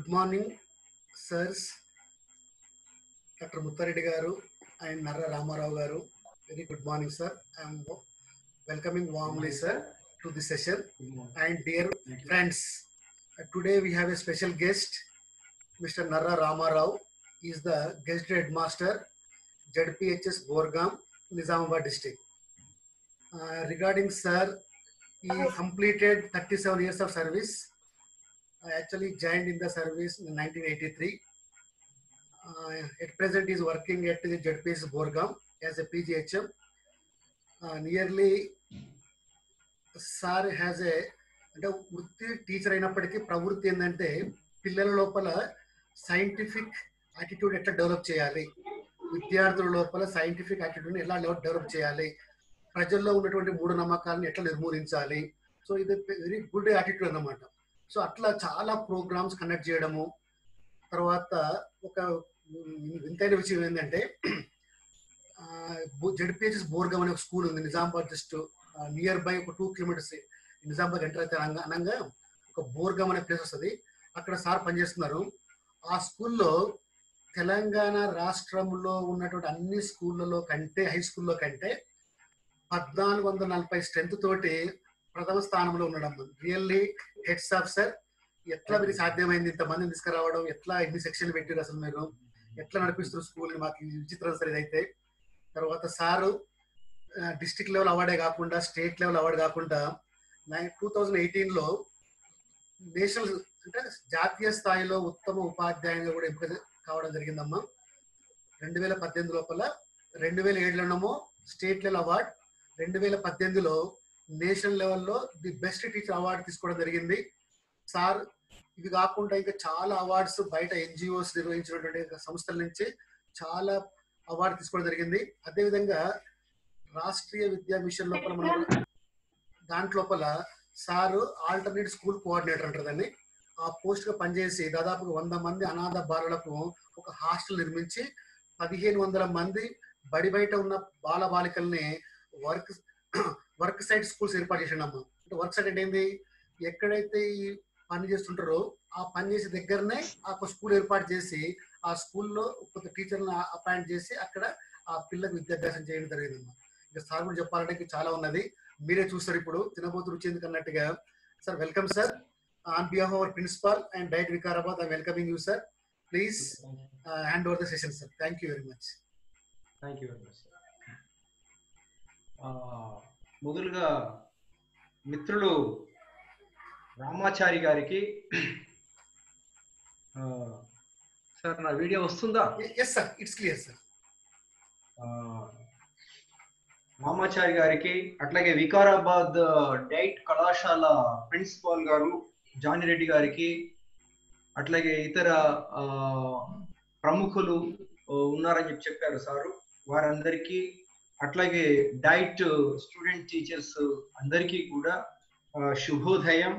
Good morning sirs doctor Muthareddy గారు and Narra Ramarao గారు very good morning sir I'm welcoming warmly sir to the session and dear friends today we have a special guest mister Narra Ramarao is the guest headmaster ZPHS Borgaon Nizamabad district regarding sir he completed 37 years of service. I actually joined in the service in 1983. Uh, at present, he is working at the JPS Borgam as a PGHM. Uh, nearly, sir has a అంటే వృత్తి teacher అయినప్పటికీ ప్రవృత్తి ఏంటంటే పిల్లల లోపల scientific attitude ఎట్లా develop చేయాలి విద్యార్థుల లోపల సైంటిఫిక్ యాటిట్యూడ్ని ఎలా డెవలప్ చేయాలి ప్రజల్లో ఉన్నటువంటి మూఢనమ్మకాలను ఎట్లా నిర్మూలించాలి సో ఇది వెరీ గుడ్ యాటిట్యూడ్ అన్నమాట సో అట్లా చాలా ప్రోగ్రామ్స్ కండక్ట్ చేయడము తర్వాత ఒక వింతైన విషయం ఏంటంటే జడ్పిహెచ్ఎస్ బోర్గం అనే ఒక స్కూల్ ఉంది నిజామాబాద్ జస్ట్ నియర్ బై ఒక టూ కిలోమీటర్స్ నిజామాబాద్ ఎంటర్ అయితే అనగా అనగా ఒక బోర్గం అనే ప్లేస్ వస్తుంది అక్కడ సార్ పనిచేస్తున్నారు ఆ స్కూల్లో తెలంగాణ రాష్ట్రంలో ఉన్నటువంటి అన్ని స్కూళ్ళలో కంటే హై స్కూల్లో కంటే పద్నాలుగు వందల నలభై స్ట్రెంత్ తోటి ప్రథమ స్థానంలో ఉండడం రియల్లీ హెడ్స్ ఆఫ్ సార్ ఎట్లా మీరు సాధ్యమైంది ఇంతమందిని తీసుకురావడం ఎట్లా ఎన్ని సెక్షన్లు పెట్టారు అసలు మీరు ఎట్లా నడిపిస్తారు స్కూల్ మాకు విచిత్రం సార్ ఇదైతే తర్వాత సారు డిస్టిక్ లెవెల్ అవార్డే కాకుండా స్టేట్ లెవెల్ అవార్డు కాకుండా టూ థౌజండ్ ఎయిటీన్లో నేషనల్ అంటే జాతీయ స్థాయిలో ఉత్తమ ఉపాధ్యాయునిగా కూడా ఎంపిక కావడం జరిగిందమ్మా రెండు వేల పద్దెనిమిది లోపల రెండు వేల ఏడులోనేమో స్టేట్ లెవెల్ అవార్డ్ రెండు వేల పద్దెనిమిదిలో నేషనల్ లెవెల్లో ది బెస్ట్ టీచర్ అవార్డు తీసుకోవడం జరిగింది సార్ ఇవి కాకుండా ఇంకా చాలా అవార్డ్స్ బయట ఎన్జిఓస్ నిర్వహించినటువంటి సంస్థల నుంచి చాలా అవార్డు తీసుకోవడం జరిగింది అదేవిధంగా రాష్ట్రీయ విద్యా మిషన్ లోపల మనం దాంట్లోపల సారు ఆల్టర్నేట్ స్కూల్ కోఆర్డినేటర్ అంటారు దాన్ని ఆ పోస్ట్ గా పనిచేసి దాదాపుగా వంద మంది అనాథ బాలలకు ఒక హాస్టల్ నిర్మించి పదిహేను వందల మంది బడి బయట ఉన్న బాల బాలికల్ని వర్క్ వర్క్ సైట్ స్కూల్స్ ఏర్పాటు చేసిండమ్మ అంటే వర్క్ సైట్ అంటే ఏంది ఎక్కడైతే ఈ పని చేస్తుంటారో ఆ పని చేసే దగ్గరనే ఆ ఒక స్కూల్ ఏర్పాటు చేసి ఆ స్కూల్లో కొంత టీచర్లను అపాయింట్ చేసి అక్కడ ఆ పిల్లలకు విద్యాభ్యాసం చేయడం జరిగిందమ్మా ఇంకా సార్ కూడా చెప్పాలంటే చాలా ఉన్నది మీరే చూస్తారు ఇప్పుడు తినబోతు రుచి ఎందుకు అన్నట్టుగా sir welcome sir on behalf our principal and DIET Vikarabad I welcoming you sir please hand over the session sir thank you very much thank you very much మొదలుగా మిత్రులు రామాచారి గారికి సార్ నా వీడియో వస్తుందా yes sir it's clear sir Ramachari గారికి అట్లాగే Vikarabad diet కళాశాల principal గారు జానిరెడ్డి గారికి అట్లాగే ఇతర ప్రముఖులు ఉన్నారని చెప్పి చెప్పారు సారు వారందరికీ అట్లాగే డైట్ స్టూడెంట్ టీచర్స్ అందరికీ కూడా శుభోదయం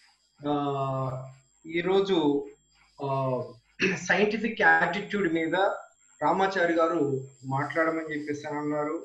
ఈరోజు సైంటిఫిక్ యాటిట్యూడ్ మీద రామాచారి గారు మాట్లాడమని చెప్పేసి అన్నారు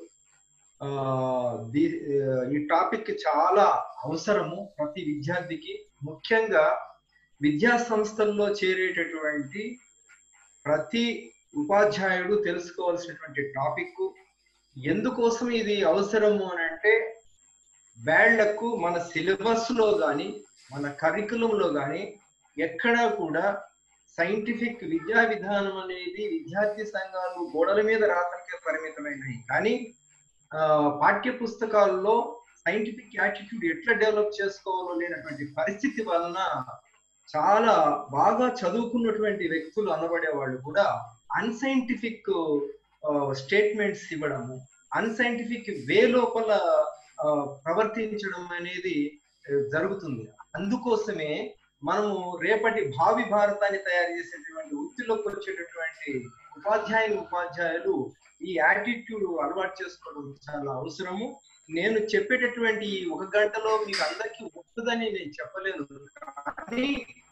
ఈ టాపిక్ చాలా అవసరము ప్రతి విద్యార్థికి ముఖ్యంగా విద్యా సంస్థల్లో చేరేటటువంటి ప్రతి ఉపాధ్యాయుడు తెలుసుకోవాల్సినటువంటి టాపిక్ ఎందుకోసం ఇది అవసరము అని అంటే వేళ్లకు మన సిలబస్ లో కానీ మన కరికులంలో కానీ ఎక్కడా కూడా సైంటిఫిక్ విద్యా విధానం అనేది విద్యార్థి సంఘాలు గోడల మీద రాతలకే పరిమితమైనవి కానీ పాఠ్య పుస్తకాల్లో సైంటిఫిక్ యాటిట్యూడ్ ఎట్లా డెవలప్ చేసుకోవాలో లేనటువంటి పరిస్థితి వలన చాలా బాగా చదువుకున్నటువంటి వ్యక్తులు అనబడే వాళ్ళు కూడా అన్సైంటిఫిక్ స్టేట్మెంట్స్ ఇవ్వడము అన్సైంటిఫిక్ వే లోపల ప్రవర్తించడం అనేది జరుగుతుంది అందుకోసమే మనము రేపటి భావి భారతాన్ని తయారు చేసేటువంటి వృత్తిలోకి వచ్చేటటువంటి ఉపాధ్యాయులు ఉపాధ్యాయులు ఈ యాటిట్యూడ్ అలవాటు చేసుకోవడం చాలా అవసరము నేను చెప్పేటటువంటి ఒక గంటలో మీకు అందరికీ వస్తుందని నేను చెప్పలేను కానీ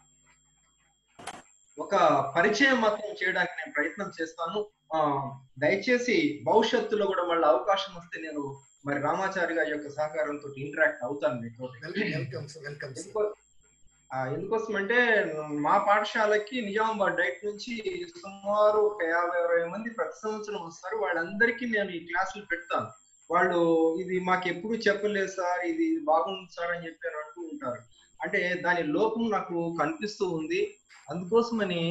ఒక పరిచయం మాత్రం చేయడానికి నేను ప్రయత్నం చేస్తాను ఆ దయచేసి భవిష్యత్తులో కూడా మళ్ళీ అవకాశం వస్తే నేను మరి రామాచారి గారి యొక్క సహకారంతో ఇంటరాక్ట్ అవుతాను మీతో welcome welcome sir welcome sir ఆ, ఎందుకోసం అంటే మా పాఠశాలకి నిజామాబాద్ డైట్ నుంచి సుమారు ఒక యాభై అరవై మంది ప్రతి సంవత్సరం వస్తారు వాళ్ళందరికీ నేను ఈ క్లాసులు పెడతాను వాళ్ళు ఇది మాకు ఎప్పుడు చెప్పలేదు సార్ ఇది బాగుంది సార్ అని చెప్పి అని అంటూ ఉంటారు అంటే దాని లోపం నాకు కనిపిస్తూ ఉంది అందుకోసమని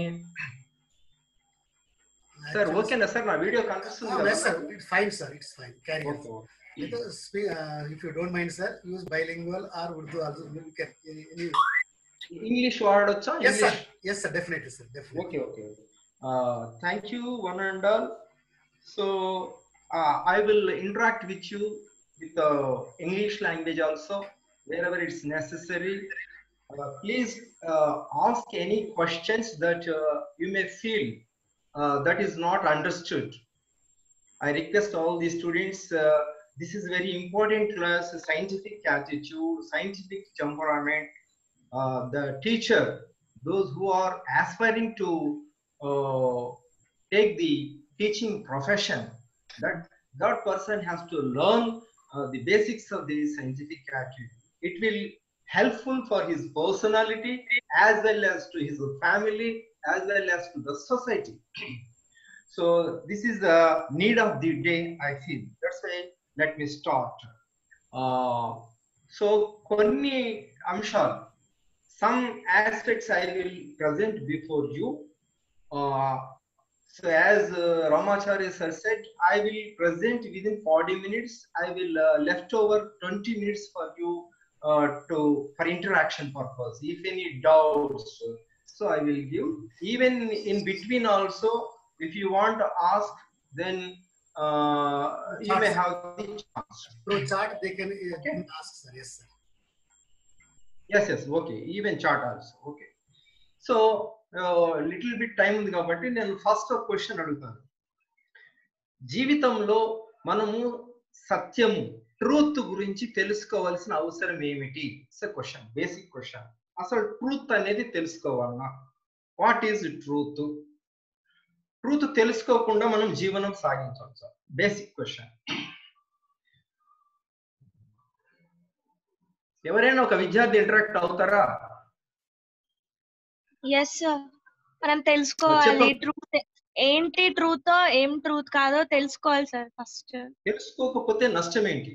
సార్ ఓకేనా సార్ నా వీడియో కనిపిస్తుంది కదా yes sir it's fine sir it's fine carry on okay Because, spe- uh, if you don't mind sir use bilingual or urdu also you can any, English వాడొచ్చా yes sir English yes sir definitely sir definitely Okay, okay. Uh, thank you, one and all. So uh, I will interact with you with the English language also wherever it's necessary. Uh, please uh, ask any questions that uh, you may feel uh, that is not understood. I request all the students. Uh, this is very important class. Scientific attitude, scientific temperament. Uh, the teacher those who are aspiring to uh, take the teaching profession that that person has to learn uh, the basics of the scientific attitude it will helpful for his personality as well as to his family as well as to the society so this is the need of the day i feel that's why let me start uh, so కొన్ని అంశాలు some aspects I will present before you. Uh, so as uh, Ramacharya sir said, I will present within 40 minutes. I will uh, left over 20 minutes for you uh, to for interaction purpose. If any doubts, so I will give. Even in between also, if you want to ask, then uh, you may have the chance. through chat they can uh, Okay. ask sir yes sir yes yes okay even chart also okay so little bit time ఉంది కాబట్టి నేను first ఒక question అడుగుతాను జీవితంలో మనము సత్యము truth గురించి తెలుసుకోవాల్సిన అవసరం ఏమిటి ఇట్స్ క్వశ్చన్ బేసిక్ క్వశ్చన్ అసలు ట్రూత్ అనేది తెలుసుకోవాలన్నా వాట్ ఈజ్ ట్రూత్ ట్రూత్ తెలుసుకోకుండా మనం జీవనం సాగించవచ్చు బేసిక్ క్వశ్చన్ ఎవరైనా ఒక విద్యార్థి ఇంటరాక్ట్ అవుతారా ఎస్ సార్ మనం తెలుసుకోవాలి చెప్పు. ట్రూత్ ఏంటి ట్రూత్ ఏం ట్రూత్ కాదో తెలుసుకోవాలి సార్ ఫస్ట్ తెలుసుకోకపోతే నష్టం ఏంటి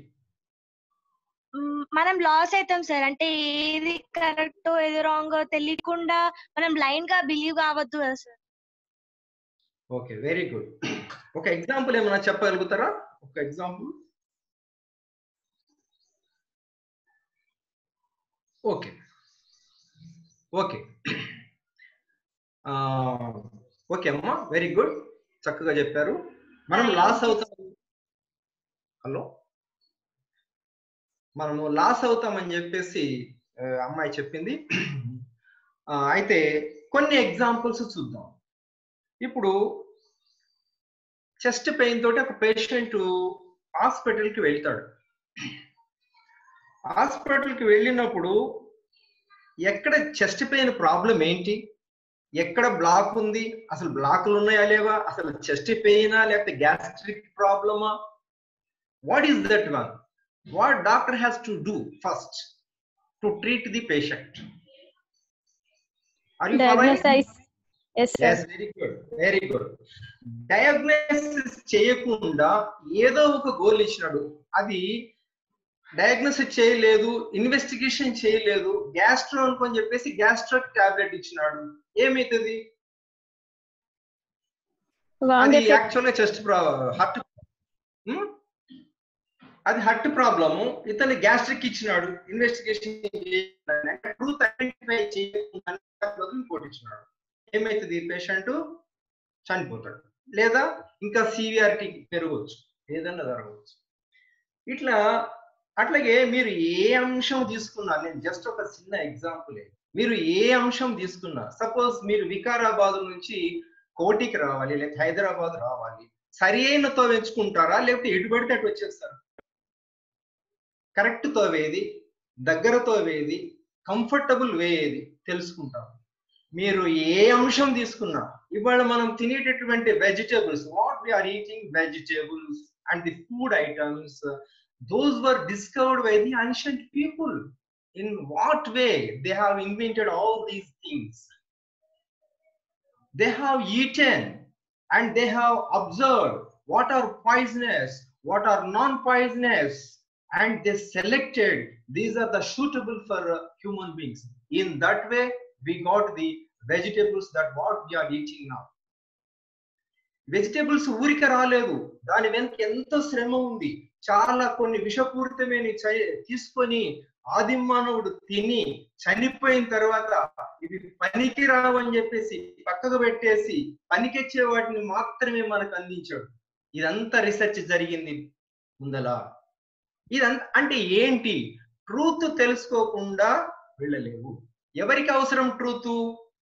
మనం లాస్ అవుతాం సార్ అంటే ఏది కరెక్ట్ ఏది రాంగ్ తెలియకుండా మనం బ్లైండ్ గా బిలీవ్ కావద్దు కదా సార్ ఓకే వెరీ గుడ్ ఒక ఎగ్జాంపుల్ ఏమైనా చెప్పగలుగుతారా ఒక ఎగ్జాంపుల్ ఓకే ఓకే ఓకే అమ్మా వెరీ గుడ్ చక్కగా చెప్పారు మనం లాస్ అవుతాం హలో మనము లాస్ అవుతామని చెప్పేసి ఆ, అమ్మాయి చెప్పింది ఆ, అయితే కొన్ని ఎగ్జాంపుల్స్ చూద్దాం ఇప్పుడు చెస్ట్ పెయిన్ తోటి ఒక పేషెంట్ హాస్పిటల్ కి వెళ్తాడు హాస్పిటల్ కి వెళ్ళినప్పుడు ఎక్కడ చెస్ట్ పెయిన్ ప్రాబ్లం ఏంటి ఎక్కడ బ్లాక్ ఉంది అసలు బ్లాక్లు ఉన్నాయా లేవా అసలు చెస్ట్ పెయినా లేకపోతే గ్యాస్ట్రిక్ ప్రాబ్లమా what is that one what doctor has to do first to treat the patient are you diagnose yes sir yes very good very good diagnosis చేయకుండా ఏదో ఒక గోల్ ఇచ్చినాడు అది డయాగ్నోసిస్ చేయలేదు ఇన్వెస్టిగేషన్ చేయలేదు గ్యాస్ట్రో అనుకొని చెప్పేసి గ్యాస్ట్రిక్ టాబ్లెట్ ఇచ్చినాడు ఏమైతుంది wrong అది effect యాక్చువల్ గా చెస్ట్ హార్ట్ అది హార్ట్ ప్రాబ్లము ఇతను గ్యాస్ట్రిక్ ఇచ్చినాడు ఇన్వెస్టిగేషన్ ట్రూత్ ఐడెంటిఫై చేయకుండా ఇంకోటి ఇచ్చినాడు ఏమైతుంది పేషెంట్ చనిపోతాడు లేదా ఇంకా సివిఆరిటీ పెరగవచ్చు ఏదన్నా జరగవచ్చు ఇట్లా అట్లాగే మీరు ఏ అంశం తీసుకున్నా నేను జస్ట్ ఒక చిన్న ఎగ్జాంపుల్ మీరు ఏ అంశం తీసుకున్నా సపోజ్ మీరు వికారాబాద్ నుంచి కోటికి రావాలి లేకపోతే హైదరాబాద్ రావాలి సరి అయిన తోవ ఎంచుకుంటారా లేకపోతే ఎటు పడితే అటు వచ్చేస్తారు కరెక్ట్ తోవ ఏది దగ్గర తోవ ఏది కంఫర్టబుల్ వే ఏది తెలుసుకుంటారు మీరు ఏ అంశం తీసుకున్నా ఇవాళ మనం తినేటటువంటి vegetables what we are eating vegetables and the food items those were discovered by the ancient people in what way they have invented all these things they have eaten and they have observed what are poisonous what are non-poisonous and they selected these are the suitable for uh, human beings in that way we got the vegetables that what we are eating now vegetables ఊరికే రాలేదు దాని వెనక ఎంతో శ్రమ ఉంది చాలా కొన్ని విషపూరితమైన చే- తీసుకొని ఆదిమానవుడు తిని చనిపోయిన తర్వాత ఇవి పనికి రావని చెప్పేసి పక్కకు పెట్టేసి పనికొచ్చే వాటిని మాత్రమే మనకు అందించాడు ఇదంతా రీసెర్చ్ జరిగింది ముందల ఇదంతా అంటే ఏంటి ట్రూత్ తెలుసుకోకుండా వెళ్ళలేవు ఎవరికి అవసరం ట్రూత్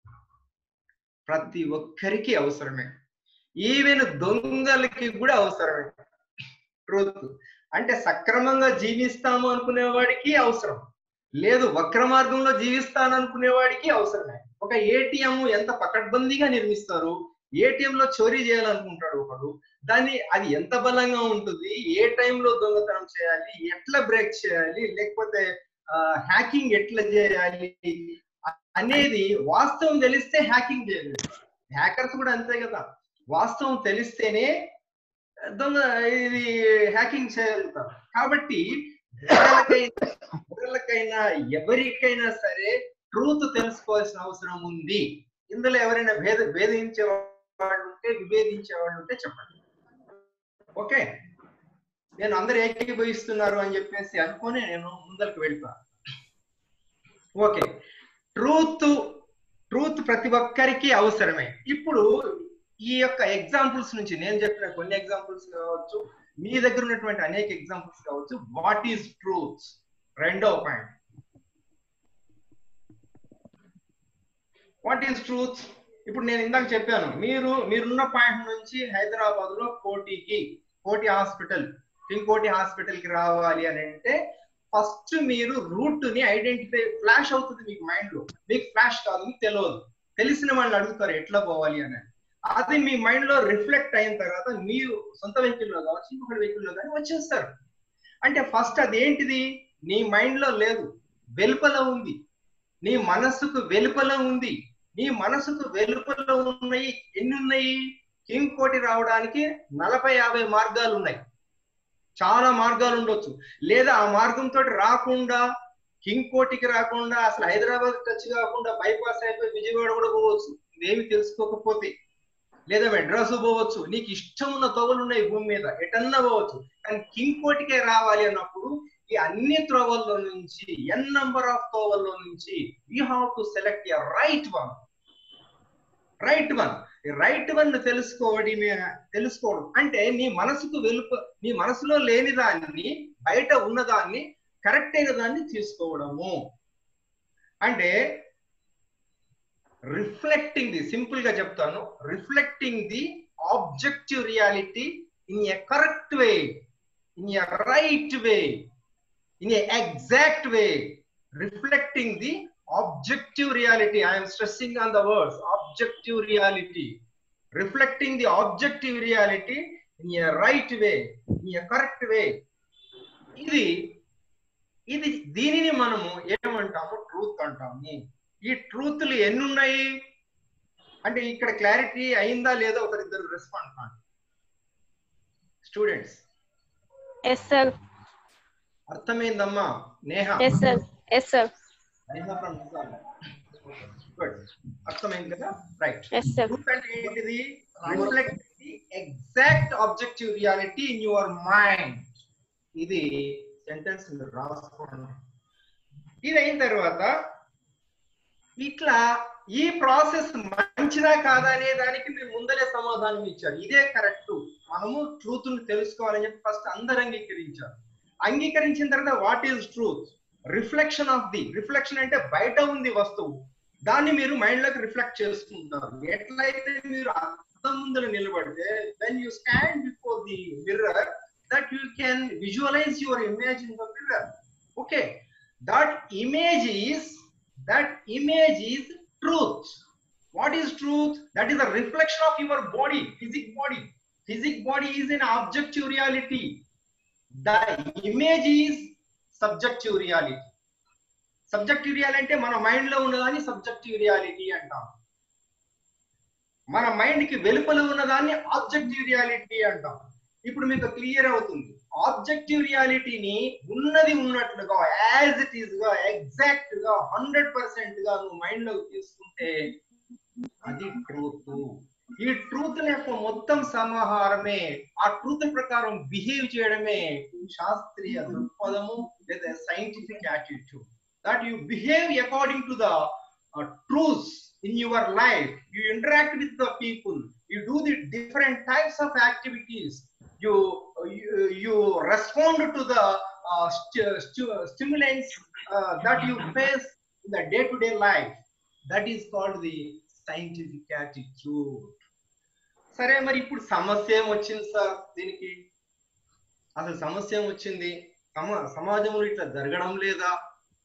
ప్రతి ఒక్కరికి అవసరమే ఈవెన్ దొంగలకి కూడా అవసరమే ట్రూత్ అంటే సక్రమంగా జీవిస్తాము అనుకునే వాడికి అవసరం లేదు వక్ర మార్గంలో జీవిస్తాను అనుకునే వాడికి అవసరమే ఒక ఏటీఎం ఎంత పకడ్బందీగా నిర్మిస్తారు ఏటీఎం లో చోరీ చేయాలనుకుంటాడు ఒకడు దాన్ని అది ఎంత బలంగా ఉంటుంది ఏ టైంలో దొంగతనం చేయాలి ఎట్లా బ్రేక్ చేయాలి లేకపోతే హ్యాకింగ్ ఎట్లా చేయాలి అ- అనేది వాస్తవం తెలిస్తే హ్యాకింగ్ చేయలేదు హ్యాకర్స్ కూడా అంతే కదా వాస్తవం తెలిస్తేనే దొంగ ఇది హ్యాకింగ్ చేయగలుగుతారు కాబట్టి దొంగలకైనా దొంగలకైనా ఎవరికైనా సరే ట్రూత్ తెలుసుకోవాల్సిన అవసరం ఉంది ఇందులో ఎవరైనా భేద భేదించే వాళ్ళు ఉంటే విభేదించే వాళ్ళు ఉంటే చెప్పండి ఓకే నేను అందరు ఏకీభవిస్తున్నారు అని చెప్పేసి అనుకొని నేను ముందరికి వెళ్తాను ఓకే ట్రూత్ ట్రూత్ ప్రతి ఒక్కరికి అవసరమే ఇప్పుడు ఈ యొక్క ఎగ్జాంపుల్స్ నుంచి నేను చెప్పిన కొన్ని ఎగ్జాంపుల్స్ కావచ్చు మీ దగ్గర ఉన్నటువంటి అనేక ఎగ్జాంపుల్స్ కావచ్చు వాట్ ఈస్ ట్రూత్ రెండవ పాయింట్ వాట్ ఈస్ ట్రూత్ ఇప్పుడు నేను ఇందాక చెప్పాను మీరు మీరున్న పాయింట్ నుంచి హైదరాబాద్ లో కోటికి కోటి హాస్పిటల్ ఇంకోటి హాస్పిటల్ కి రావాలి అని అంటే ఫస్ట్ మీరు రూట్ ని ఐడెంటిఫై ఫ్లాష్ అవుతుంది మీకు మైండ్ లో మీకు ఫ్లాష్ కాదు మీకు తెలియదు తెలిసిన వాళ్ళు అడుగుతారు ఎట్లా పోవాలి అని అది మీ మైండ్ లో రిఫ్లెక్ట్ అయిన తర్వాత మీరు సొంత వెహికల్ లో కావచ్చు ఇంకొకటి వెహికల్ లో కానీ వచ్చేస్తారు అంటే ఫస్ట్ అదేంటిది నీ మైండ్ లో లేదు వెలుపల ఉంది నీ మనస్సుకు వెలుపల ఉంది నీ మనసుకు వెలుపల ఉన్నాయి ఎన్ని ఉన్నాయి కింగ్ కోటి రావడానికి నలభై యాభై మార్గాలు ఉన్నాయి చాలా మార్గాలు ఉండొచ్చు లేదా ఆ మార్గంతో రాకుండా కింగ్ కోటికి రాకుండా అసలు హైదరాబాద్ టచ్ కాకుండా బైపాస్ అయిపోయి విజయవాడ కూడా పోవచ్చు ఏమి తెలుసుకోకపోతే లేదా మెడ్రాస్ పోవచ్చు నీకు ఇష్టం ఉన్న తోవలు ఉన్నాయి భూమి మీద ఎటన్నా పోవచ్చు కానీ కింగ్ కోటికే రావాలి అన్నప్పుడు ఈ అన్ని త్రోవల్లో నుంచి ఎన్ నంబర్ ఆఫ్ తోవల్లో నుంచి you have to select a right one right one right one తెలుసుకోవడమే తెలుసుకోవడం అంటే నీ మనసుకు వెలుపు నీ మనసులో లేని దాన్ని బయట ఉన్నదాన్ని కరెక్ట్ అయిన దాన్ని తీసుకోవడము అంటే రిఫ్లెక్టింగ్ ది సింపుల్ గా చెప్తాను reflecting the objective reality in a correct way in a right way in a exact way reflecting the objective reality i am stressing on the words objective reality reflecting the objective reality in a right way in a correct way ఇది ఇది దీనిని మనము ఏమంటాము truth అంటాము ఈ ట్రూత్లు ఎన్ని ఉన్నాయి అంటే ఇక్కడ క్లారిటీ అయిందా లేదా ఒకరిద్దరు రెస్పాండ్ కాండి స్టూడెంట్స్ ఎస్ సార్ అర్థమైందమ్మా Neha yes sir yes sir Neha from good అర్థమైంది కదా రైట్ ఎస్ సార్ ట్రూత్ అంటే ఏంటిది reflect the exact objective reality in your mind ఇది సెంటెన్స్ మీరు రాసుకోండి ఇది అయిన తర్వాత ఇట్లా ఈ ప్రాసెస్ మంచిదా కాదా అనే దానికి మీరు ముందలే సమాధానం ఇచ్చారు ఇదే కరెక్ట్ మనము ట్రూత్ ని తెలుసుకోవాలని చెప్పి ఫస్ట్ అందరు అంగీకరించారు అంగీకరించిన తర్వాత what is truth reflection of the reflection అంటే బయట ఉంది వస్తువు దాన్ని మీరు మైండ్ లోకి రిఫ్లెక్ట్ చేసుకుంటారు ఎట్లయితే మీరు అర్థం ముందర నిలబడితే when you stand before the mirror that you can visualise your image in the mirror okay that image is that image is truth what is truth that is a reflection of your body physic body physic body is an objective reality the image is subjective reality subjective reality అంటే మన mind లో ఉన్నదాన్ని subjective reality అంటాం మన mind కి వెలుపల ఉన్నదాన్ని objective reality అంటాం ఇప్పుడు మీకు క్లియర్ అవుతుంది ఆబ్జెక్టివ్ రియాలిటీని ఉన్నది ఉన్నట్లుగా యాజ్ ఇట్ ఈస్ గా ఎగ్జాక్ట్ గా హండ్రెడ్ పర్సెంట్ గా నువ్వు మైండ్ లోకి తీసుకుంటే అది ట్రూత్ ఈ ట్రూత్ యొక్క మొత్తం సమాహారమే ఆ ట్రూత్ ప్రకారం బిహేవ్ చేయడమే శాస్త్రీయ దృక్పథము లేదా scientific attitude that you behave according to the truths in your life you interact with the people you do the different types of activities you you, you respond to the uh, st- st- stimulants uh, that you face in the day-to-day life that is called the scientific attitude సరే మరి ఇప్పుడు సమస్య ఏం వచ్చింది sir దీనికి అసలు సమస్య ఏం వచ్చింది సమ సమాజంలో ఇట్లా జరగడం లేదా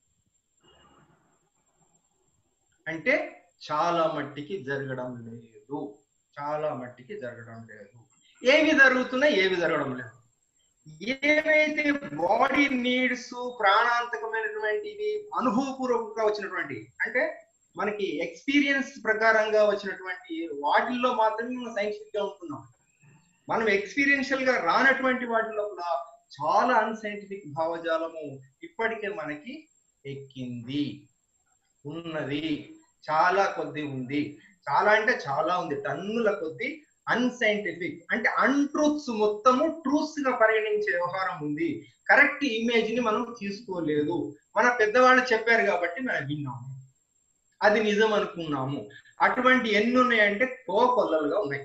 అంటే చాలా మట్టికి జరగడం లేదు చాలా మట్టికి జరగడం లేదు ఏవి జరుగుతున్నాయి ఏవి జరగడం లేదు ఏవైతే బాడీ నీడ్స్ ప్రాణాంతకమైనటువంటివి అనుభవపూర్వకంగా వచ్చినటువంటి అంటే మనకి ఎక్స్పీరియన్స్ ప్రకారంగా వచ్చినటువంటి వాటిల్లో మాత్రమే మనం సైంటిఫిక్ గా ఉంటున్నాం మనం ఎక్స్పీరియన్షియల్ గా రానటువంటి వాటిలో కూడా చాలా అన్సైంటిఫిక్ భావజాలము ఇప్పటికే మనకి ఎక్కింది ఉన్నది చాలా కొద్ది ఉంది చాలా అంటే చాలా ఉంది టన్నుల కొద్ది అన్సైంటిఫిక్ అంటే అన్ట్రూత్స్ మొత్తము ట్రూత్స్ గా పరిగణించే వ్యవహారం ఉంది కరెక్ట్ ఇమేజ్ ని మనం తీసుకోలేదు మన పెద్దవాళ్ళు చెప్పారు కాబట్టి మనం విన్నాము అది నిజం అనుకున్నాము అటువంటి ఎన్ని ఉన్నాయంటే కోకొల్లలుగా ఉన్నాయి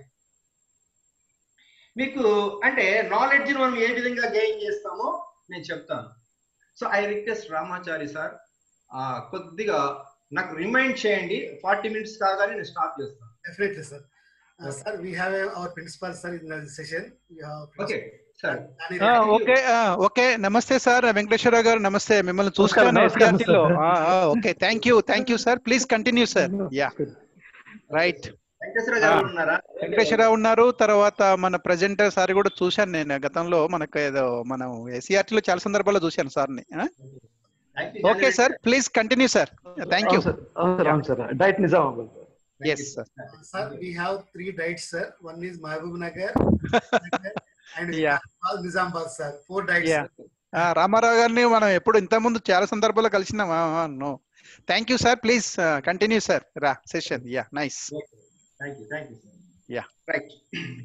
మీకు అంటే నాలెడ్జ్ మనం ఏ విధంగా గెయిన్ చేస్తామో నేను చెప్తాను so I request Ramachari sir కొద్దిగా నాకు రిమైండ్ చేయండి ఫార్టీ మినిట్స్ కాగానే నేను స్టార్ట్ చేస్తాను Definitely, sir. Uh, sir, we have uh, our principal, sir, in the session. We have okay sir Danny ఆ, Reddy. ఓకే ఆ, ఓకే నమస్తే సార్ వెంకటేశ్వర గారు నమస్తే మిమ్మల్ని చూస్తాను నమస్కారం, SRT లో. సార్. ఆ, ఆ, okay thank you thank you sir please continue sir yeah right Venkateswara గారు ఉన్నారా వెంకటేశ్వరరావు ఉన్నారు తర్వాత మన ప్రజెంటర్ సార్ కూడా చూశాను నేను గతంలో మనకు ఏదో మనం ఎస్సీఆర్టీ లో చాలా సందర్భాల్లో చూశాను సార్ని Thank you, okay January. Sir please continue sir thank you అవును సార్ అవును సార్ అవును sir diet Nizamabad sir Thank Yes, you, sir. Sir, we have three diets, sir. One is Mahbub Nagar, and Yeah. Nizambad, sir. Four diets. Yeah. sir. Ramarao గారిని మనం ఎప్పుడు ఇంత ముందు చాలా సందర్భాల్లో కలిసినామా no thank you sir please continue sir రా session yeah nice thank you thank you sir Yeah. Right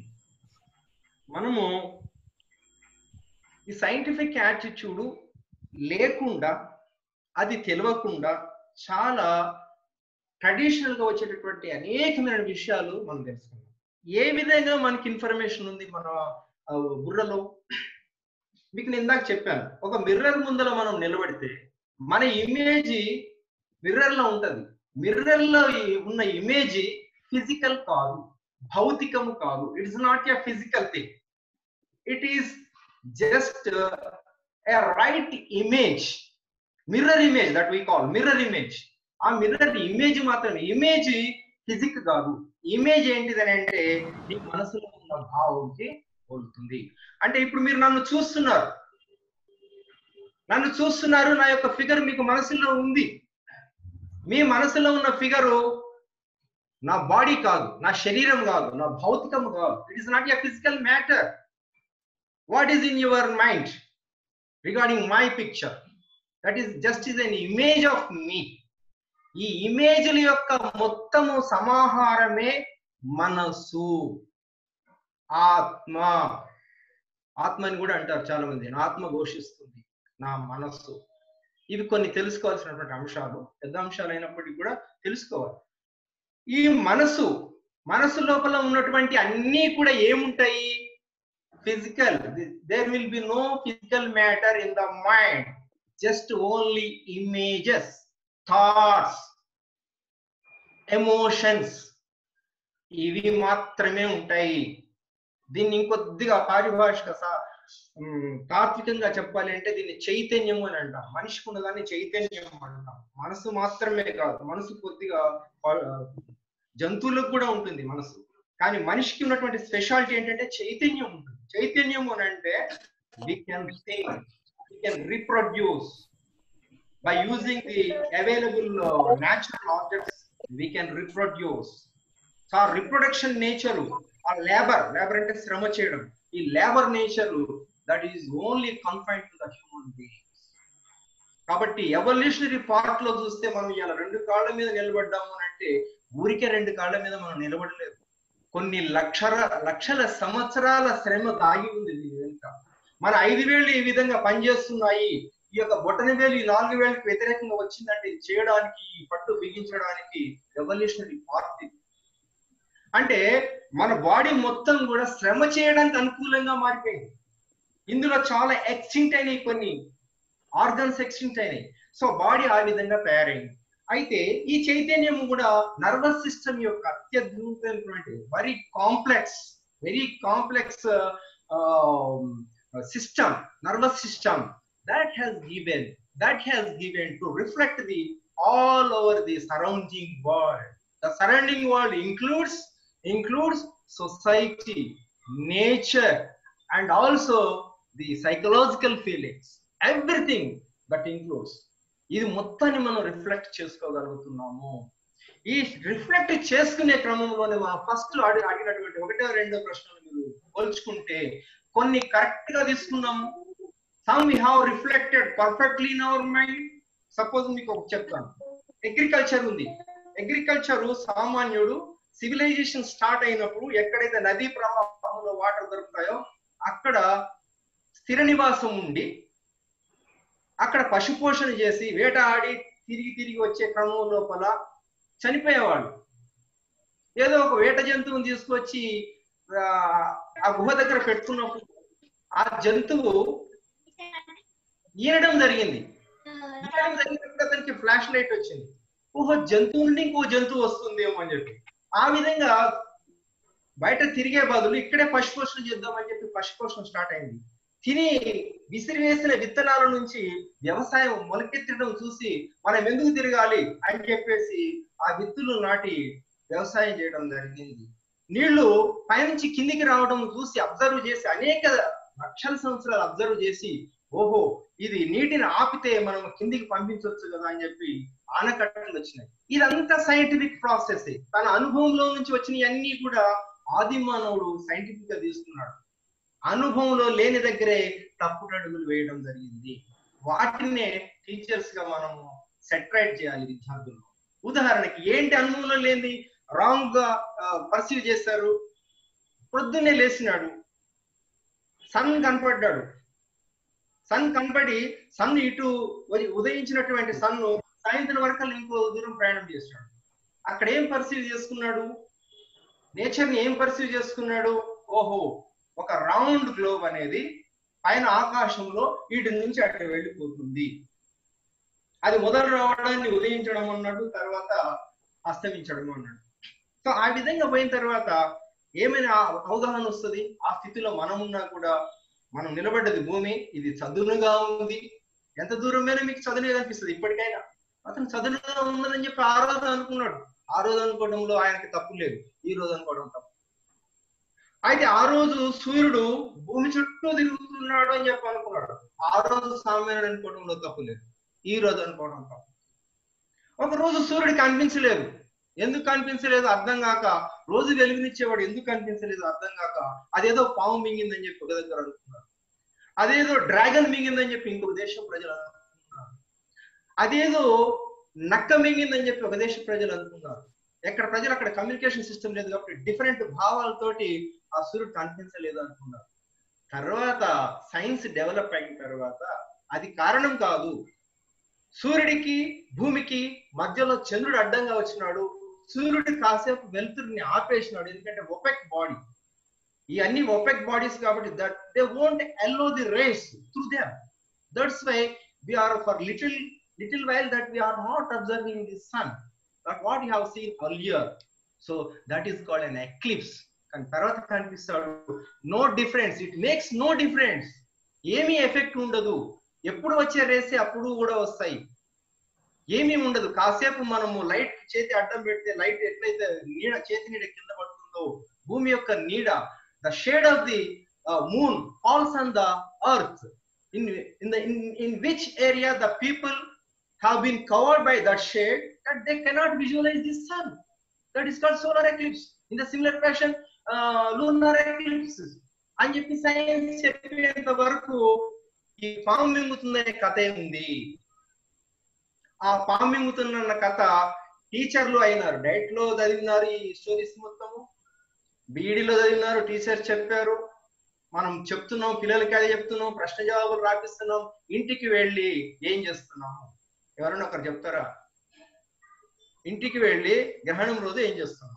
మనము ఈ సైంటిఫిక్ యాటిట్యూడ్ లేకుండా అది తెలియకుండా చాలా ట్రెడిషనల్ గా వచ్చేటటువంటి అనేకమైన విషయాలు మనం తెలుసుకున్నాం ఏ విధంగా మనకి ఇన్ఫర్మేషన్ ఉంది మన ఆ, బుర్రలో మీకు నేను ఇందాక చెప్పాను ఒక మిర్రర్ ముందర మనం నిలబడితే మన ఇమేజ్ మిర్రర్ లో ఉంటది మిర్రర్ లో ఈ- ఉన్న ఇమేజ్ ఫిజికల్ కాదు భౌతికము కాదు it is not a physical thing it is just a right image mirror image that we call mirror image ఆ మిర్రర్ ఇమేజ్ మాత్రమే ఇమేజ్ ఫిజిక్ కాదు ఇమేజ్ ఏంటిదని అంటే నీ మనసులో ఉన్న భావంకి పోలుతుంది అంటే ఇప్పుడు మీరు నన్ను చూస్తున్నారు నన్ను చూస్తున్నారు నా యొక్క ఫిగర్ మీకు మనసులో ఉంది మీ మనసులో ఉన్న ఫిగరు నా బాడీ కాదు నా శరీరం కాదు నా భౌతికం కాదు it is not a physical matter what is in your mind regarding my picture that is just is an image of me ఈ ఇమేజ్ల యొక్క మొత్తము సమాహారమే మనసు ఆత్మ ఆత్మ అని కూడా అంటారు చాలా మంది నా ఆత్మ ఘోషిస్తుంది నా మనస్సు ఇవి కొన్ని తెలుసుకోవాల్సినటువంటి అంశాలు పెద్ద అంశాలు అయినప్పటికీ కూడా తెలుసుకోవాలి ఈ మనసు మనసు లోపల ఉన్నటువంటి అన్నీ కూడా ఏముంటాయి physical there will be no physical matter in the mind just only images thoughts emotions ఇవి మాత్రమే ఉంటాయి దీన్ని ఇంకొద్దిగా పారిభాషిక సా- ఉమ్, తాత్వికంగా చెప్పాలి అంటే దీన్ని చైతన్యం అని అంటాం మనిషికి ఉన్నదాన్ని చైతన్యం అంటాం మనసు మాత్రమే కాదు మనసు కొద్దిగా ఆ, జంతువులకు కూడా ఉంటుంది మనసు కానీ మనిషికి ఉన్నటువంటి స్పెషాలిటీ ఏంటంటే చైతన్యం ఉంటుంది చైతన్యం అని అంటే we can think we can reproduce by using the available uh, natural objects we can reproduce so ఆ రిప్రొడక్షన్ నేచర్ ఆ లేబర్ లేబర్ అంటే శ్రమ చేయడం ఈ labour nature that is only confine to the human beings కాబట్టి evolutionary part లో చూస్తే మనం ఇలా రెండు కాళ్ళ మీద నిలబడ్డాము అని అంటే ఊరికే రెండు కాళ్ళ మీద మనం నిలబడలేదు కొన్ని లక్షల లక్షల సంవత్సరాల శ్రమ దాగి ఉంది దీని వెనుక మన ఐదు వేళ్ళు ఈ విధంగా పనిచేస్తున్నాయి ఈ యొక్క బొటన వేలు ఈ నాలుగు వేలకు వ్యతిరేకంగా వచ్చిందంటే ఇది చేయడానికి ఈ పట్టు బిగించడానికి ఎవల్యూషనరీ పార్ట్ ఇది అంటే మన బాడీ మొత్తం కూడా శ్రమ చేయడానికి అనుకూలంగా మారిపోయింది ఇందులో చాలా ఎక్స్టింక్ట్ అయినాయి కొన్ని ఆర్గన్స్ ఎక్స్టింక్ట్ అయినాయి సో బాడీ ఆ విధంగా తయారైంది అయితే ఈ చైతన్యం కూడా నర్వస్ సిస్టమ్ యొక్క అత్యద్భుతమైనటువంటి very complex very complex system nervous system that has given that has given to reflect the all over the surrounding world the surrounding world includes includes society nature and also the psychological feelings everything that includes ఇది మొత్తాన్ని మనం reflect చేసుకోగలుగుతున్నాము ఈ reflect చేసుకునే క్రమంలోనే మనం first అడి అడిగినటువంటి ఒకటో రెండో ప్రశ్నలు మీరు పోల్చుకుంటే కొన్ని కరెక్ట్ గా తీసుకున్నాము some we have reflected perfectly in our mind suppose మీకు ఒక చెప్తాను అగ్రికల్చర్ ఉంది అగ్రికల్చర్ సామాన్యుడు సివిలైజేషన్ స్టార్ట్ అయినప్పుడు ఎక్కడైతే నదీ ప్రవాహంలో వాటర్ దొరుకుతాయో అక్కడ స్థిర నివాసం ఉండి అక్కడ పశుపోషణ చేసి వేటాడి తిరిగి తిరిగి వచ్చే క్రమం లోపల చనిపోయేవాళ్ళు ఏదో ఒక వేట జంతువుని తీసుకొచ్చి ఆ, ఆ గుహ దగ్గర పెట్టుకున్నప్పుడు ఆ జంతువు ఈనడం జరిగింది ఈనడం జరిగినప్పుడు అతనికి ఫ్లాష్ లైట్ వచ్చింది ఓహో జంతువు నుండి ఇంకో జంతువు వస్తుందేమో అని చెప్పి ఆ విధంగా బయట తిరిగే బదులు ఇక్కడే పశుపోషణ చేద్దామని చెప్పి పశుపోషణ స్టార్ట్ అయింది తిని విసిరివేసిన విత్తనాల నుంచి వ్యవసాయం మొలకెత్తడం చూసి మనం ఎందుకు తిరగాలి అని చెప్పేసి ఆ విత్తులు నాటి వ్యవసాయం చేయడం జరిగింది నీళ్లు పైనుంచి కిందికి రావడం చూసి అబ్జర్వ్ చేసి అనేక లక్షల సంవత్సరాలు అబ్జర్వ్ చేసి ఓహో ఇది నీటిని ఆపితే మనం కిందికి పంపించవచ్చు కదా అని చెప్పి ఆనకట్టలు వచ్చినాయి ఇదంతా సైంటిఫిక్ ప్రాసెస్ తన అనుభవంలో నుంచి వచ్చినవి అన్ని కూడా ఆది మానవుడు సైంటిఫిక్ గా తీసుకున్నాడు అనుభవంలో లేని దగ్గరే తప్పుడు అడుగులు వేయడం జరిగింది వాటినే టీచర్స్ గా మనము సెటరైట్ చేయాలి విద్యార్థులు ఉదాహరణకి ఏంటి అనుభవంలో లేని రాంగ్ గా పర్సీవ్ చేశారు పొద్దున్నే లేచినాడు సన్ కనపడ్డాడు సన్ కనపడి సన్ ఇటు ఉద- ఉదయించినటువంటి సన్ను సాయంత్రం వరకు ఇంకో దూరం ప్రయాణం చేస్తాడు అక్కడ ఏం పర్సీవ్ చేసుకున్నాడు నేచర్ ని ఏం పర్సీవ్ చేసుకున్నాడు ఓహో ఒక రౌండ్ గ్లోబ్ అనేది పైన ఆకాశంలో వీటి నుంచి అక్కడ వెళ్ళిపోతుంది అది మొదలు రావడాన్ని ఉదయించడం అన్నాడు తర్వాత అస్తమించడం అన్నాడు సో ఆ విధంగా పోయిన తర్వాత ఏమైనా అవగాహన వస్తుంది ఆ స్థితిలో మనం ఉన్నా కూడా మనం నిలబడ్డది భూమి ఇది చదునుగా ఉంది ఎంత దూరమైనా మీకు చదునుగా కనిపిస్తుంది ఇప్పటికైనా అతను చదునుగా ఉన్నదని చెప్పి ఆ రోజు అనుకున్నాడు ఆ రోజు అనుకోవడంలో ఆయనకి తప్పు లేదు ఈ రోజు అనుకోవడం తప్పు అయితే ఆ రోజు సూర్యుడు భూమి చుట్టూ తిరుగుతున్నాడు అని చెప్పి అనుకున్నాడు ఆ రోజు సామాన్యుడు అనుకోవడంలో తప్పు లేదు ఈ రోజు అనుకోవడం తప్పు ఒక రోజు సూర్యుడు కనిపించలేదు ఎందుకు కనిపించలేదు అర్థం కాక రోజు వెలుగునిచ్చేవాడు ఎందుకు కనిపించలేదు అర్థం కాక అదేదో పాము మింగిందని చెప్పి ఒక దగ్గర అనుకున్నారు అదేదో డ్రాగన్ మింగిందని చెప్పి ఇంకొక దేశం ప్రజలు అనుకున్నారు అదేదో నక్క మింగిందని చెప్పి ఒక దేశ ప్రజలు అనుకున్నారు ఎక్కడ ప్రజలు అక్కడ కమ్యూనికేషన్ సిస్టమ్ లేదు కాబట్టి డిఫరెంట్ భావాలతోటి ఆ సూర్యుడు కనిపించలేదు అనుకున్నారు తర్వాత సైన్స్ డెవలప్ అయిన తర్వాత అది కారణం కాదు సూర్యుడికి భూమికి మధ్యలో చంద్రుడు అడ్డంగా వచ్చినాడు సూర్యుడు కాసేపు వెలుతురుని ఆపేసినాడు ఎందుకంటే ఒపెక్ బాడీ ఈ అన్ని ఒపెక్ బాడీస్ కాబట్టి that they won't allow the rays through them that's why we are for little little while that we are not observing the sun that what you have seen earlier so that is called an eclipse కానీ తర్వాత కనిపిస్తాడు no difference it makes no difference ఏమీ effect ఉండదు ఎప్పుడు వచ్చే రేసే అప్పుడు కూడా వస్తాయి ఏమీ ఉండదు కాసేపు మనము లైట్ చేతి అడ్డం పెడితే లైట్ ఎట్లయితే నీడ చేతి నీడ కింద పడుతుందో భూమి యొక్క నీడ the shade of the moon falls on the earth in in the in which area the people have been covered by that shade that they cannot visualize the sun. That is called solar eclipse. In the similar fashion, uh, lunar eclipses. అని చెప్పి science చెప్పేంత వరకు ఈ పాము మింగుతుందనే కథ ఉంది ఆ పాము మింగుతున్న కథ టీచర్లు అయినారు డైట్ లో చదివినారు ఈ స్టోరీస్ మొత్తము బీఈడిలో చదివినారు టీచర్ చెప్పారు మనం చెప్తున్నాం పిల్లలకి అదే చెప్తున్నాం ప్రశ్న జవాబులు రాపిస్తున్నాం ఇంటికి వెళ్ళి ఏం చేస్తున్నాము ఎవరైనా ఒకరు చెప్తారా ఇంటికి వెళ్ళి గ్రహణం రోజు ఏం చేస్తున్నాం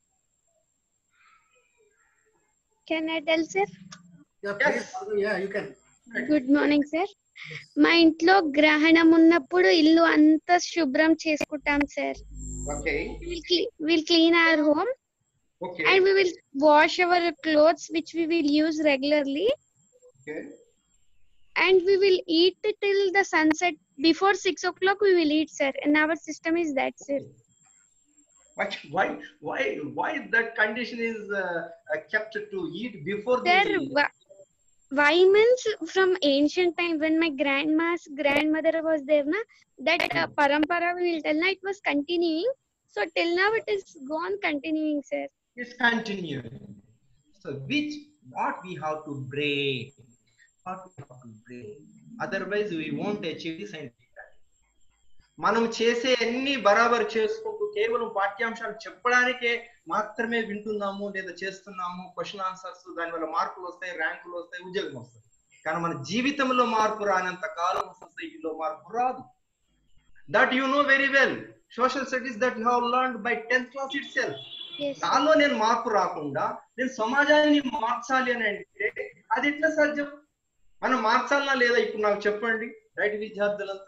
Can I tell, sir? Yeah, please, Yes. Madhu, yeah, you can. Good morning sir మా ఇంట్లో గ్రహణం ఉన్నప్పుడు ఇల్లు అంతా శుభ్రం చేసుకుంటాం sir okay will clean our home okay and we will wash our clothes which we will use regularly okay and we will eat till the sunset before six o'clock we will eat sir and our system is that sir why why why why that condition is uh, uh, kept to eat before sir the wh- why means from ancient time when my grandma's grandmother was there na that uh, parampara we will tell na it was continuing so till now it is gone continuing sir is continuing. So which what we have to break, what we have to break. Otherwise we won't achieve the scientific target. మనం చేసే అన్ని బరాబర్ చేసుకుంటూ కేవలం పాఠ్యాంశాలు చెప్పడానికే మాత్రమే వింటున్నాము లేదా చేస్తున్నాము క్వశ్చన్ ఆన్సర్స్ దానివల్ల మార్కులు వస్తాయి ర్యాంకులు వస్తాయి ఉద్యోగం వస్తాయి కానీ మన జీవితంలో మార్పు రానంత కాలం సొసైటీలో మార్పు రాదు that you know very well social studies that you have learned by tenth class itself yes sir. నాలో నేను మార్పు రాకుండా నేను సమాజాన్ని మార్చాలి అని అంటే అది ఎట్లా సాధ్యం మనం మార్చాలనా లేదా ఇప్పుడు నాకు చెప్పండి రైట్ విద్యార్థులంతా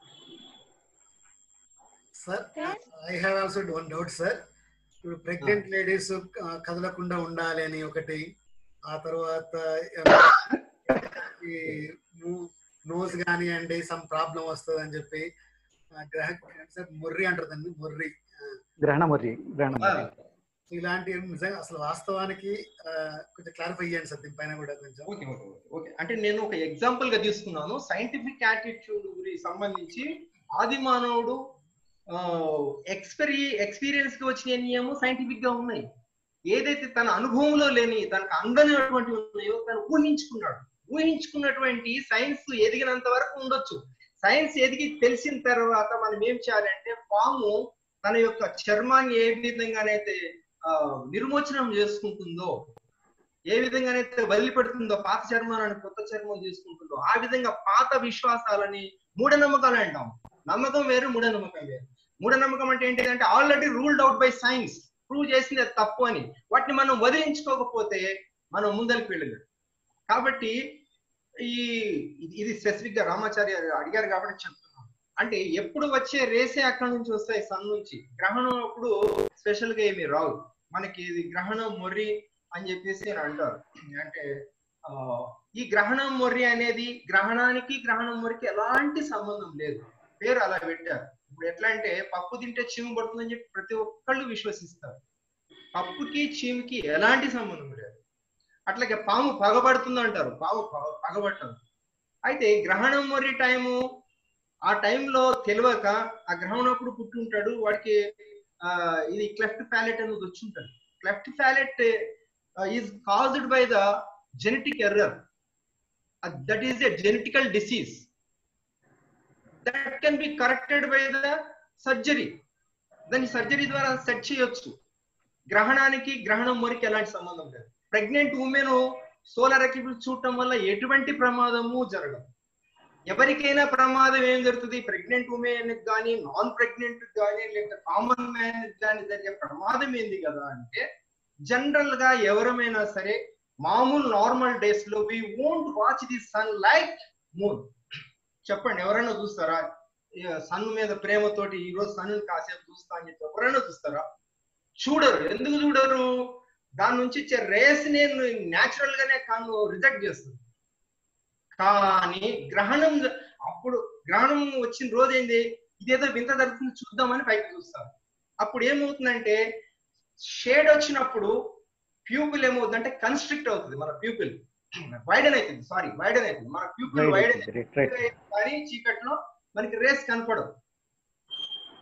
sir I have also one doubt sir ఇప్పుడు ప్రెగ్నెంట్ లేడీస్ కదలకుండా ఉండాలి అని ఒకటి ఆ తర్వాత నోస్ కానివ్వండి సమ్ ప్రాబ్లం వస్తుంది అని చెప్పి ఆ, గ్రహ సార్ మొర్రి అంటారు దాన్ని మొర్రి ఆ, గ్రహణ మరి గ్రహణ మరి ఇలాంటి నిజంగా అసలు వాస్తవానికి ఆ, కొంచెం క్లారిఫై చేయండి సార్ దీనిపైన కూడా కొంచెం ఓకే ఓకే ఓకే అంటే నేను ఒక ఎగ్జాంపుల్ గా తీసుకున్నాను సైంటిఫిక్ యాటిట్యూడ్ గురించి సంబంధించి ఆది మానవుడు ఎక్స్పెరి ఎక్స్పీరియన్స్ కి వచ్చిన నియమం సైంటిఫిక్ గా ఉన్నాయి ఏదైతే తన అనుభవంలో లేని తనకు అందనటువంటి ఉన్నాయో తను ఊహించుకున్నాడు ఊహించుకున్నటువంటి సైన్స్ ఎదిగినంత వరకు ఉండొచ్చు సైన్స్ ఎదిగి తెలిసిన తర్వాత మనం ఏం చేయాలంటే పాము తన యొక్క చర్మాన్ని ఏ విధంగానైతే ఆ, నిర్మోచనం చేసుకుంటుందో ఏ విధంగానైతే వదిలిపెడుతుందో పాత చర్మాన్ని కొత్త చర్మం చేసుకుంటుందో ఆ విధంగా పాత విశ్వాసాలని మూఢనమ్మకాలు అంటాం నమ్మకం వేరు మూఢనమ్మకం వేరు మూఢనమ్మకం అంటే ఏంటిదంటే already ruled out by science prove చేసింది అది తప్పు అని వాటిని మనం వదిలించుకోకపోతే మనం ముందరికి వెళ్ళలేదు కాబట్టి ఈ ఇది- ఇది స్పెసిఫిక్ గా రామాచార్య అడిగారు కాబట్టి చెప్తున్నాను అంటే ఎప్పుడు వచ్చే రేసే అక్కడి నుంచి వస్తాయి సన్ నుంచి గ్రహణం అప్పుడు స్పెషల్ గా ఏమి రావు మనకి ఇది గ్రహణం మొర్రి అని చెప్పేసి అని అంటారు అంటే ఆ, ఈ గ్రహణం మొర్రి అనేది గ్రహణానికి గ్రహణం మొరికి ఎలాంటి సంబంధం లేదు పేరు అలా పెట్టారు ఇప్పుడు ఎట్లా అంటే పప్పు తింటే చీము పడుతుందని చెప్పి ప్రతి ఒక్కళ్ళు విశ్వసిస్తారు పప్పుకి చీముకి ఎలాంటి సంబంధం లేదు అట్లాగే పాము పగబడుతుంది అంటారు పాము పగ- పగబట్టదు అయితే గ్రహణం మొరి టైము ఆ టైంలో తెలియక ఆ గ్రహణం అప్పుడు పుట్టుంటాడు వాడికి ఆ ఇది క్లెఫ్ట్ ప్యాలెట్ అనేది వచ్చి ఉంటుంది cleft palate is caused by the genetic error that is a genetical disease that can be corrected by the surgery దాన్ని సర్జరీ ద్వారా సెట్ చేయొచ్చు గ్రహణానికి గ్రహణం మొరికి ఎలాంటి సంబంధం లేదు ప్రెగ్నెంట్ ఉమెన్ సోలార్ ఎక్లిప్స్ చూడటం వల్ల ఎటువంటి ప్రమాదము జరగదు ఎవరికైనా ప్రమాదం ఏం జరుగుతుంది ప్రెగ్నెంట్ ఉమెన్ కానీ నాన్ ప్రెగ్నెంట్ కానీ లేదా కామన్ మ్యాన్ కానీ జరిగే ప్రమాదం ఏంది కదా అంటే జనరల్ గా ఎవరమైనా సరే మామూలు నార్మల్ డేస్ లో we won't watch the sun like moon చెప్పండి ఎవరైనా చూస్తారా సన్ మీద ప్రేమతోటి ఈ రోజు సన్ కాసేపు చూస్తా అని చెప్పి ఎవరైనా చూస్తారా చూడరు ఎందుకు చూడరు దాని నుంచి ఇచ్చే రేస్ నేను న్యాచురల్ గానే కాను రిజెక్ట్ చేస్తుంది కానీ గ్రహణం జ- అప్పుడు గ్రహణం వచ్చిన రోజు ఏంది ఇదేదో వింత జరుగుతుంది చూద్దామని పైకి చూస్తారు అప్పుడు ఏమవుతుందంటే షేడ్ వచ్చినప్పుడు ప్యూపిల్ ఏమవుతుందంటే కన్స్ట్రిక్ట్ అవుతుంది మన ప్యూపిల్ వైడన్ అవుతుంది సారీ వైడన్ అవుతుంది మన ప్యూపిల్ వైడన్ రైట్ రైట్ కానీ చీకట్లో మనకి రేస్ కనపడదు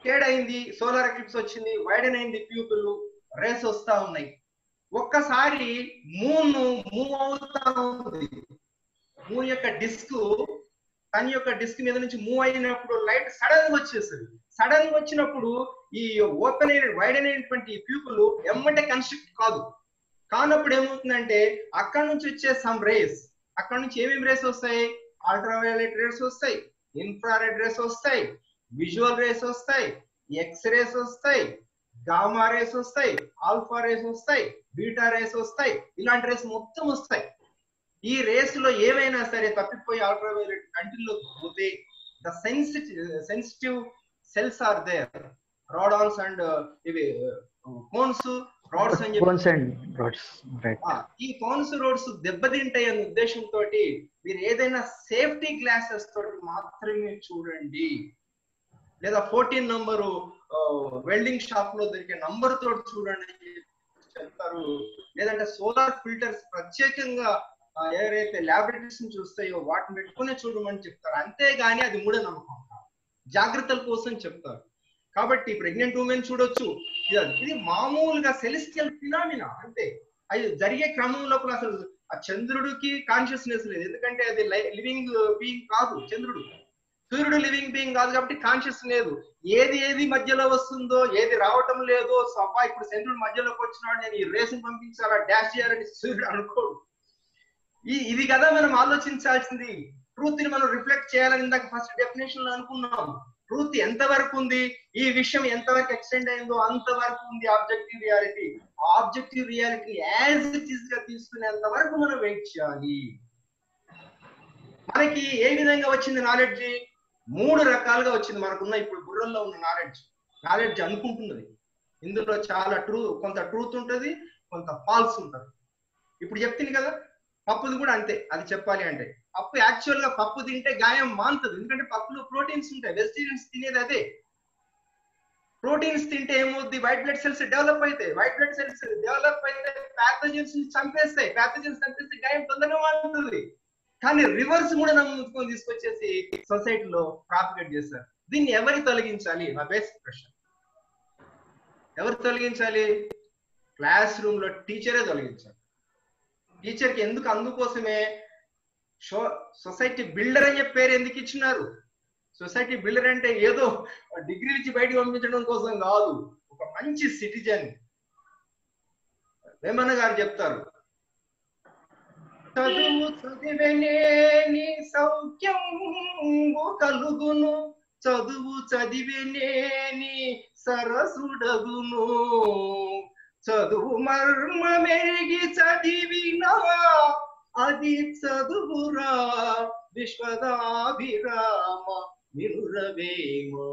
షేడ్ అయింది సోలార్ ఎక్లిప్స్ వచ్చింది వైడెన్ అయింది ప్యూపుల్ రేస్ వస్తా ఉన్నాయి ఒక్కసారి మూన్ మూవ్ అవుతా ఉంది మూన్ యొక్క డిస్క్ తన యొక్క డిస్క్ మీద నుంచి మూవ్ అయినప్పుడు లైట్ సడన్ గా వచ్చేస్తుంది సడన్ గా వచ్చినప్పుడు ఈ ఓపెన్ అయిన వైడ్ అయినటువంటి ప్యూపుల్ ఎమ్మటే కన్స్ట్రక్ట్ కాదు కానప్పుడు ఏమవుతుందంటే అక్కడ నుంచి వచ్చే సమ్ రేస్ అక్కడ నుంచి ఏమేమి రేస్ వస్తాయి అల్ట్రావైలెట్ రేస్ వస్తాయి ఇన్ఫ్రారెడ్ రేస్ వస్తాయి విజువల్ రేస్ వస్తాయి ఎక్స్ రేస్ వస్తాయి గామా రేస్ వస్తాయి ఆల్ఫా రేస్ వస్తాయి బీటా రేస్ వస్తాయి ఇలాంటి రేస్ మొత్తం వస్తాయి ఈ రేస్ లో ఏమైనా సరే తప్పిపోయి అల్ట్రావైలెట్ కంటిలోకి పోతే the sensitive sensitive cells are there rods and and ఇవి కోన్స్ రాడ్స్ అని చెప్పి Bones and rods, right. ఆ, ఈ కోన్స్ రోడ్స్ దెబ్బతింటాయి అనే ఉద్దేశంతో మీరు ఏదైనా సేఫ్టీ గ్లాసెస్ తోటి మాత్రమే చూడండి లేదా ఫోర్టీన్ నంబరు వెల్డింగ్ షాప్ లో దొరికే నంబర్ తోటి చూడండి అని చెప్తారు లేదంటే సోలార్ ఫిల్టర్స్ ప్రత్యేకంగా ఆ, ఎవరైతే ల్యాబొరేటరీస్ ని చూస్తాయో వాటిని పెట్టుకునే చూడమని చెప్తారు అంతేగాని అది మూఢనమ్మకం కాదు. జాగ్రత్తల కోసం చెప్తారు కాబట్టి ప్రెగ్నెంట్ ఉమెన్ చూడొచ్చు ఇది ఇది మామూలుగా సెలెస్టియల్ ఫినామినా అంతే అది జరిగే క్రమం లోపల అసలు ఆ చంద్రుడికి కాన్షియస్నెస్ లేదు ఎందుకంటే అది లివింగ్ బీయింగ్ కాదు చంద్రుడు సూర్యుడు లివింగ్ బీయింగ్ కాదు కాబట్టి కాన్షియస్ లేదు ఏది ఏది మధ్యలో వస్తుందో ఏది రావటం లేదో సభ ఇప్పుడు చంద్రుడు మధ్యలోకి వచ్చినాడు నేను ఈ రేసుని పంపించాలా డాష్ చేయాలని సూర్యుడు అనుకోడు ఈ ఇది కదా మనం ఆలోచించాల్సింది ట్రూత్ ని మనం రిఫ్లెక్ట్ చేయాలని ఇందాక ఫస్ట్ డెఫినేషన్ లో అనుకున్నాం ట్రూత్ ఎంత వరకు ఉంది ఈ విషయం ఎంతవరకు ఎక్స్టెండ్ అయిందో అంతవరకు ఉంది objective reality objective reality as it is గా తీసుకునేంత వరకు మనం వెయిట్ చేయాలి మనకి ఏ విధంగా వచ్చింది నాలెడ్జ్ మూడు రకాలుగా వచ్చింది మనకున్న ఇప్పుడు బుర్రల్లో ఉన్న నాలెడ్జ్ నాలెడ్జ్ అనుకుంటున్నది ఇందులో చాలా ట్రూ కొంత ట్రూత్ ఉంటది కొంత ఫాల్స్ ఉంటది ఇప్పుడు చెప్తుంది కదా పప్పుది కూడా అంతే అది చెప్పాలి అంటే పప్పు యాక్చువల్ గా పప్పు తింటే గాయం మానుతుంది ఎందుకంటే పప్పులో ప్రోటీన్స్ ఉంటాయి వెజిటేరియన్స్ తినేది అదే ప్రోటీన్స్ తింటే ఏమవుద్ది వైట్ బ్లడ్ సెల్స్ డెవలప్ అవుతాయి వైట్ బ్లడ్ సెల్స్ డెవలప్ అయితే ప్యాథోజన్స్ చంపేస్తాయి ప్యాథోజన్స్ చంపేస్తే గాయం తొందరగా మారుతుంది కానీ రివర్స్ కూడా నమ్ముకొని తీసుకొచ్చేసి సొసైటీలో ప్రాపిగేట్ చేస్తారు దీన్ని ఎవరు తొలగించాలి నా బేసిక్ ప్రశ్న ఎవరు తొలగించాలి క్లాస్ రూమ్ లో టీచరే తొలగించాలి టీచర్ కి ఎందుకు అందుకోసమే షో సొసైటీ బిల్డర్ అని చెప్పి పేరు ఎందుకు ఇచ్చినారు సొసైటీ బిల్డర్ అంటే ఏదో డిగ్రీ ఇచ్చి బయటికి పంపించడం కోసం కాదు ఒక మంచి సిటిజన్ వేమన్న గారు చెప్తారు చదువు చదివెనేని సౌఖ్యం కలుగును చదువు చదివినేని సరసుడగును చదువు మర్మమెరిగి చదివినా అది చదువురా విశ్వదాభిరామ నిరురవేమా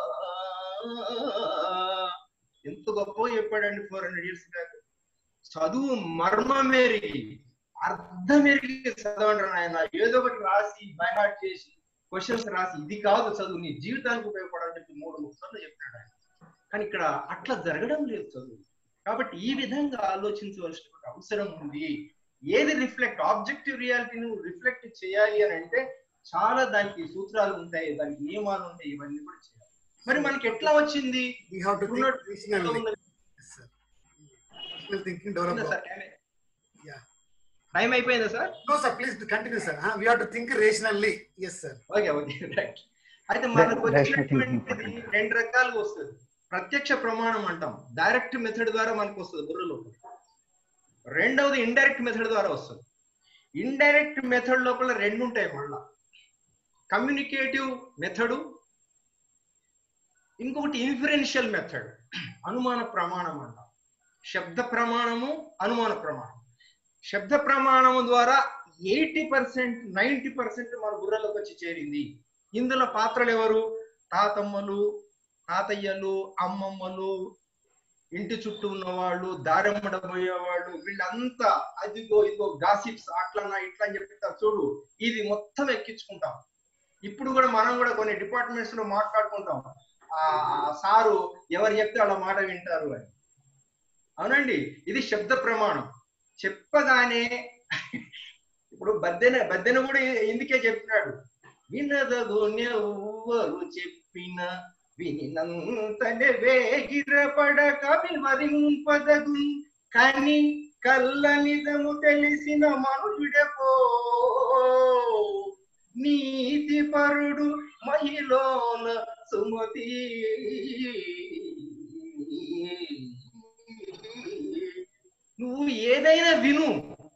ఎంత గొప్ప చెప్పాడండి ఫోర్ హండ్రెడ్ ఇయర్స్ బ్యాక్ చదువు మర్మమెరిగి అర్థమెరిగి చదవండి ఆయన ఏదో ఒకటి రాసి బైహార్ట్ చేసి క్వశ్చన్స్ రాసి ఇది కాదు చదువు నీ జీవితానికి ఉపయోగపడాలని చెప్పి మూడు ముక్కలు చెప్పాడు ఆయన కానీ ఇక్కడ అట్లా జరగడం లేదు చదువు కాబట్టి ఈ విధంగా ఆలోచించవలసిన అవసరం ఉంది ఏది రిఫ్లెక్ట్ ఆబ్జెక్టివ్ రియాలిటీని రిఫ్లెక్ట్ చేయాలి అని అంటే చాలా దానికి సూత్రాలు ఉంటాయి దానికి నియమాలు ఉంటాయి ఇవన్నీ కూడా చేయాలి మరి మనకి ఎట్లా వచ్చింది We have to think ఉన్నట్టు rationally. ఉన్నది. Yes, sir. Rational thinking develop. ఉందా సార్ టైం Yeah. టైం అయిపోయిందా sir No, sir. Please continue, sir. Huh? We have to think rationally. Yes, sir. Okay okay right అయితే మనకు Rational thinking. వచ్చినటువంటిది రెండు రకాలుగా వస్తుంది ప్రత్యక్ష ప్రమాణం అంటాం డైరెక్ట్ మెథడ్ ద్వారా మనకు వస్తుంది బుర్రలో రెండవది ఇండైరెక్ట్ మెథడ్ ద్వారా వస్తుంది ఇండైరెక్ట్ మెథడ్ లోపల రెండు ఉంటాయి మళ్ళా కమ్యూనికేటివ్ మెథడ్ ఇంకొకటి ఇన్ఫరెన్షియల్ మెథడ్ అనుమాన ప్రమాణం అంటాం శబ్ద ప్రమాణము అనుమాన ప్రమాణం శబ్ద ప్రమాణము ద్వారా ఎయిటీ పర్సెంట్ నైన్టీ పర్సెంట్ మన బుర్రలోకి వచ్చి చేరింది ఇందులో పాత్రలు ఎవరు తాతమ్మలు తాతయ్యలు అమ్మమ్మలు ఇంటి చుట్టూ ఉన్న వాళ్ళు దారమ్మడ పోయేవాళ్ళు వీళ్ళంతా అదిగో ఇదిగో గాసిప్స్ అట్లనా ఇట్లా అని చెప్తారు చూడు ఇది మొత్తం ఎక్కించుకుంటాం ఇప్పుడు కూడా మనం కూడా కొన్ని డిపార్ట్మెంట్స్ లో మాట్లాడుకుంటాం ఆ ఆ సారు ఎవరు చెప్తే వాళ్ళ మాట వింటారు అని అవునండి ఇది శబ్ద ప్రమాణం చెప్పగానే ఇప్పుడు బద్దెన బద్దెన కూడా ఇందుకే చెప్పినాడు వినదగు ఎవ్వరు చెప్పిన వినినంతనే వేగిరపడ కవివరింపదగు కని కల్ల నిజము తెలిసిన మనుషుడెపో నీతి పరుడు మహిళన సుమతి నువ్వు ఏదైనా విను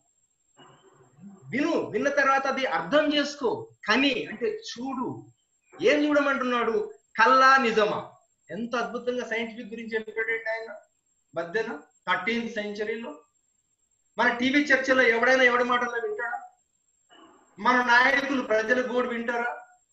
విను విన్న తర్వాత అది అర్థం చేసుకో కని అంటే చూడు ఏం చూడమంటున్నాడు కల్లా నిజమా ఎంత అద్భుతంగా సైంటిఫిక్ గురించి చెప్పాడండి ఆయన మధ్యన థర్టీన్త్ సెంచరీలో మన టీవీ చర్చలో ఎవడైనా ఎవడి మాటల్లో వింటాడా మన నాయకులు ప్రజల గోడు వింటారా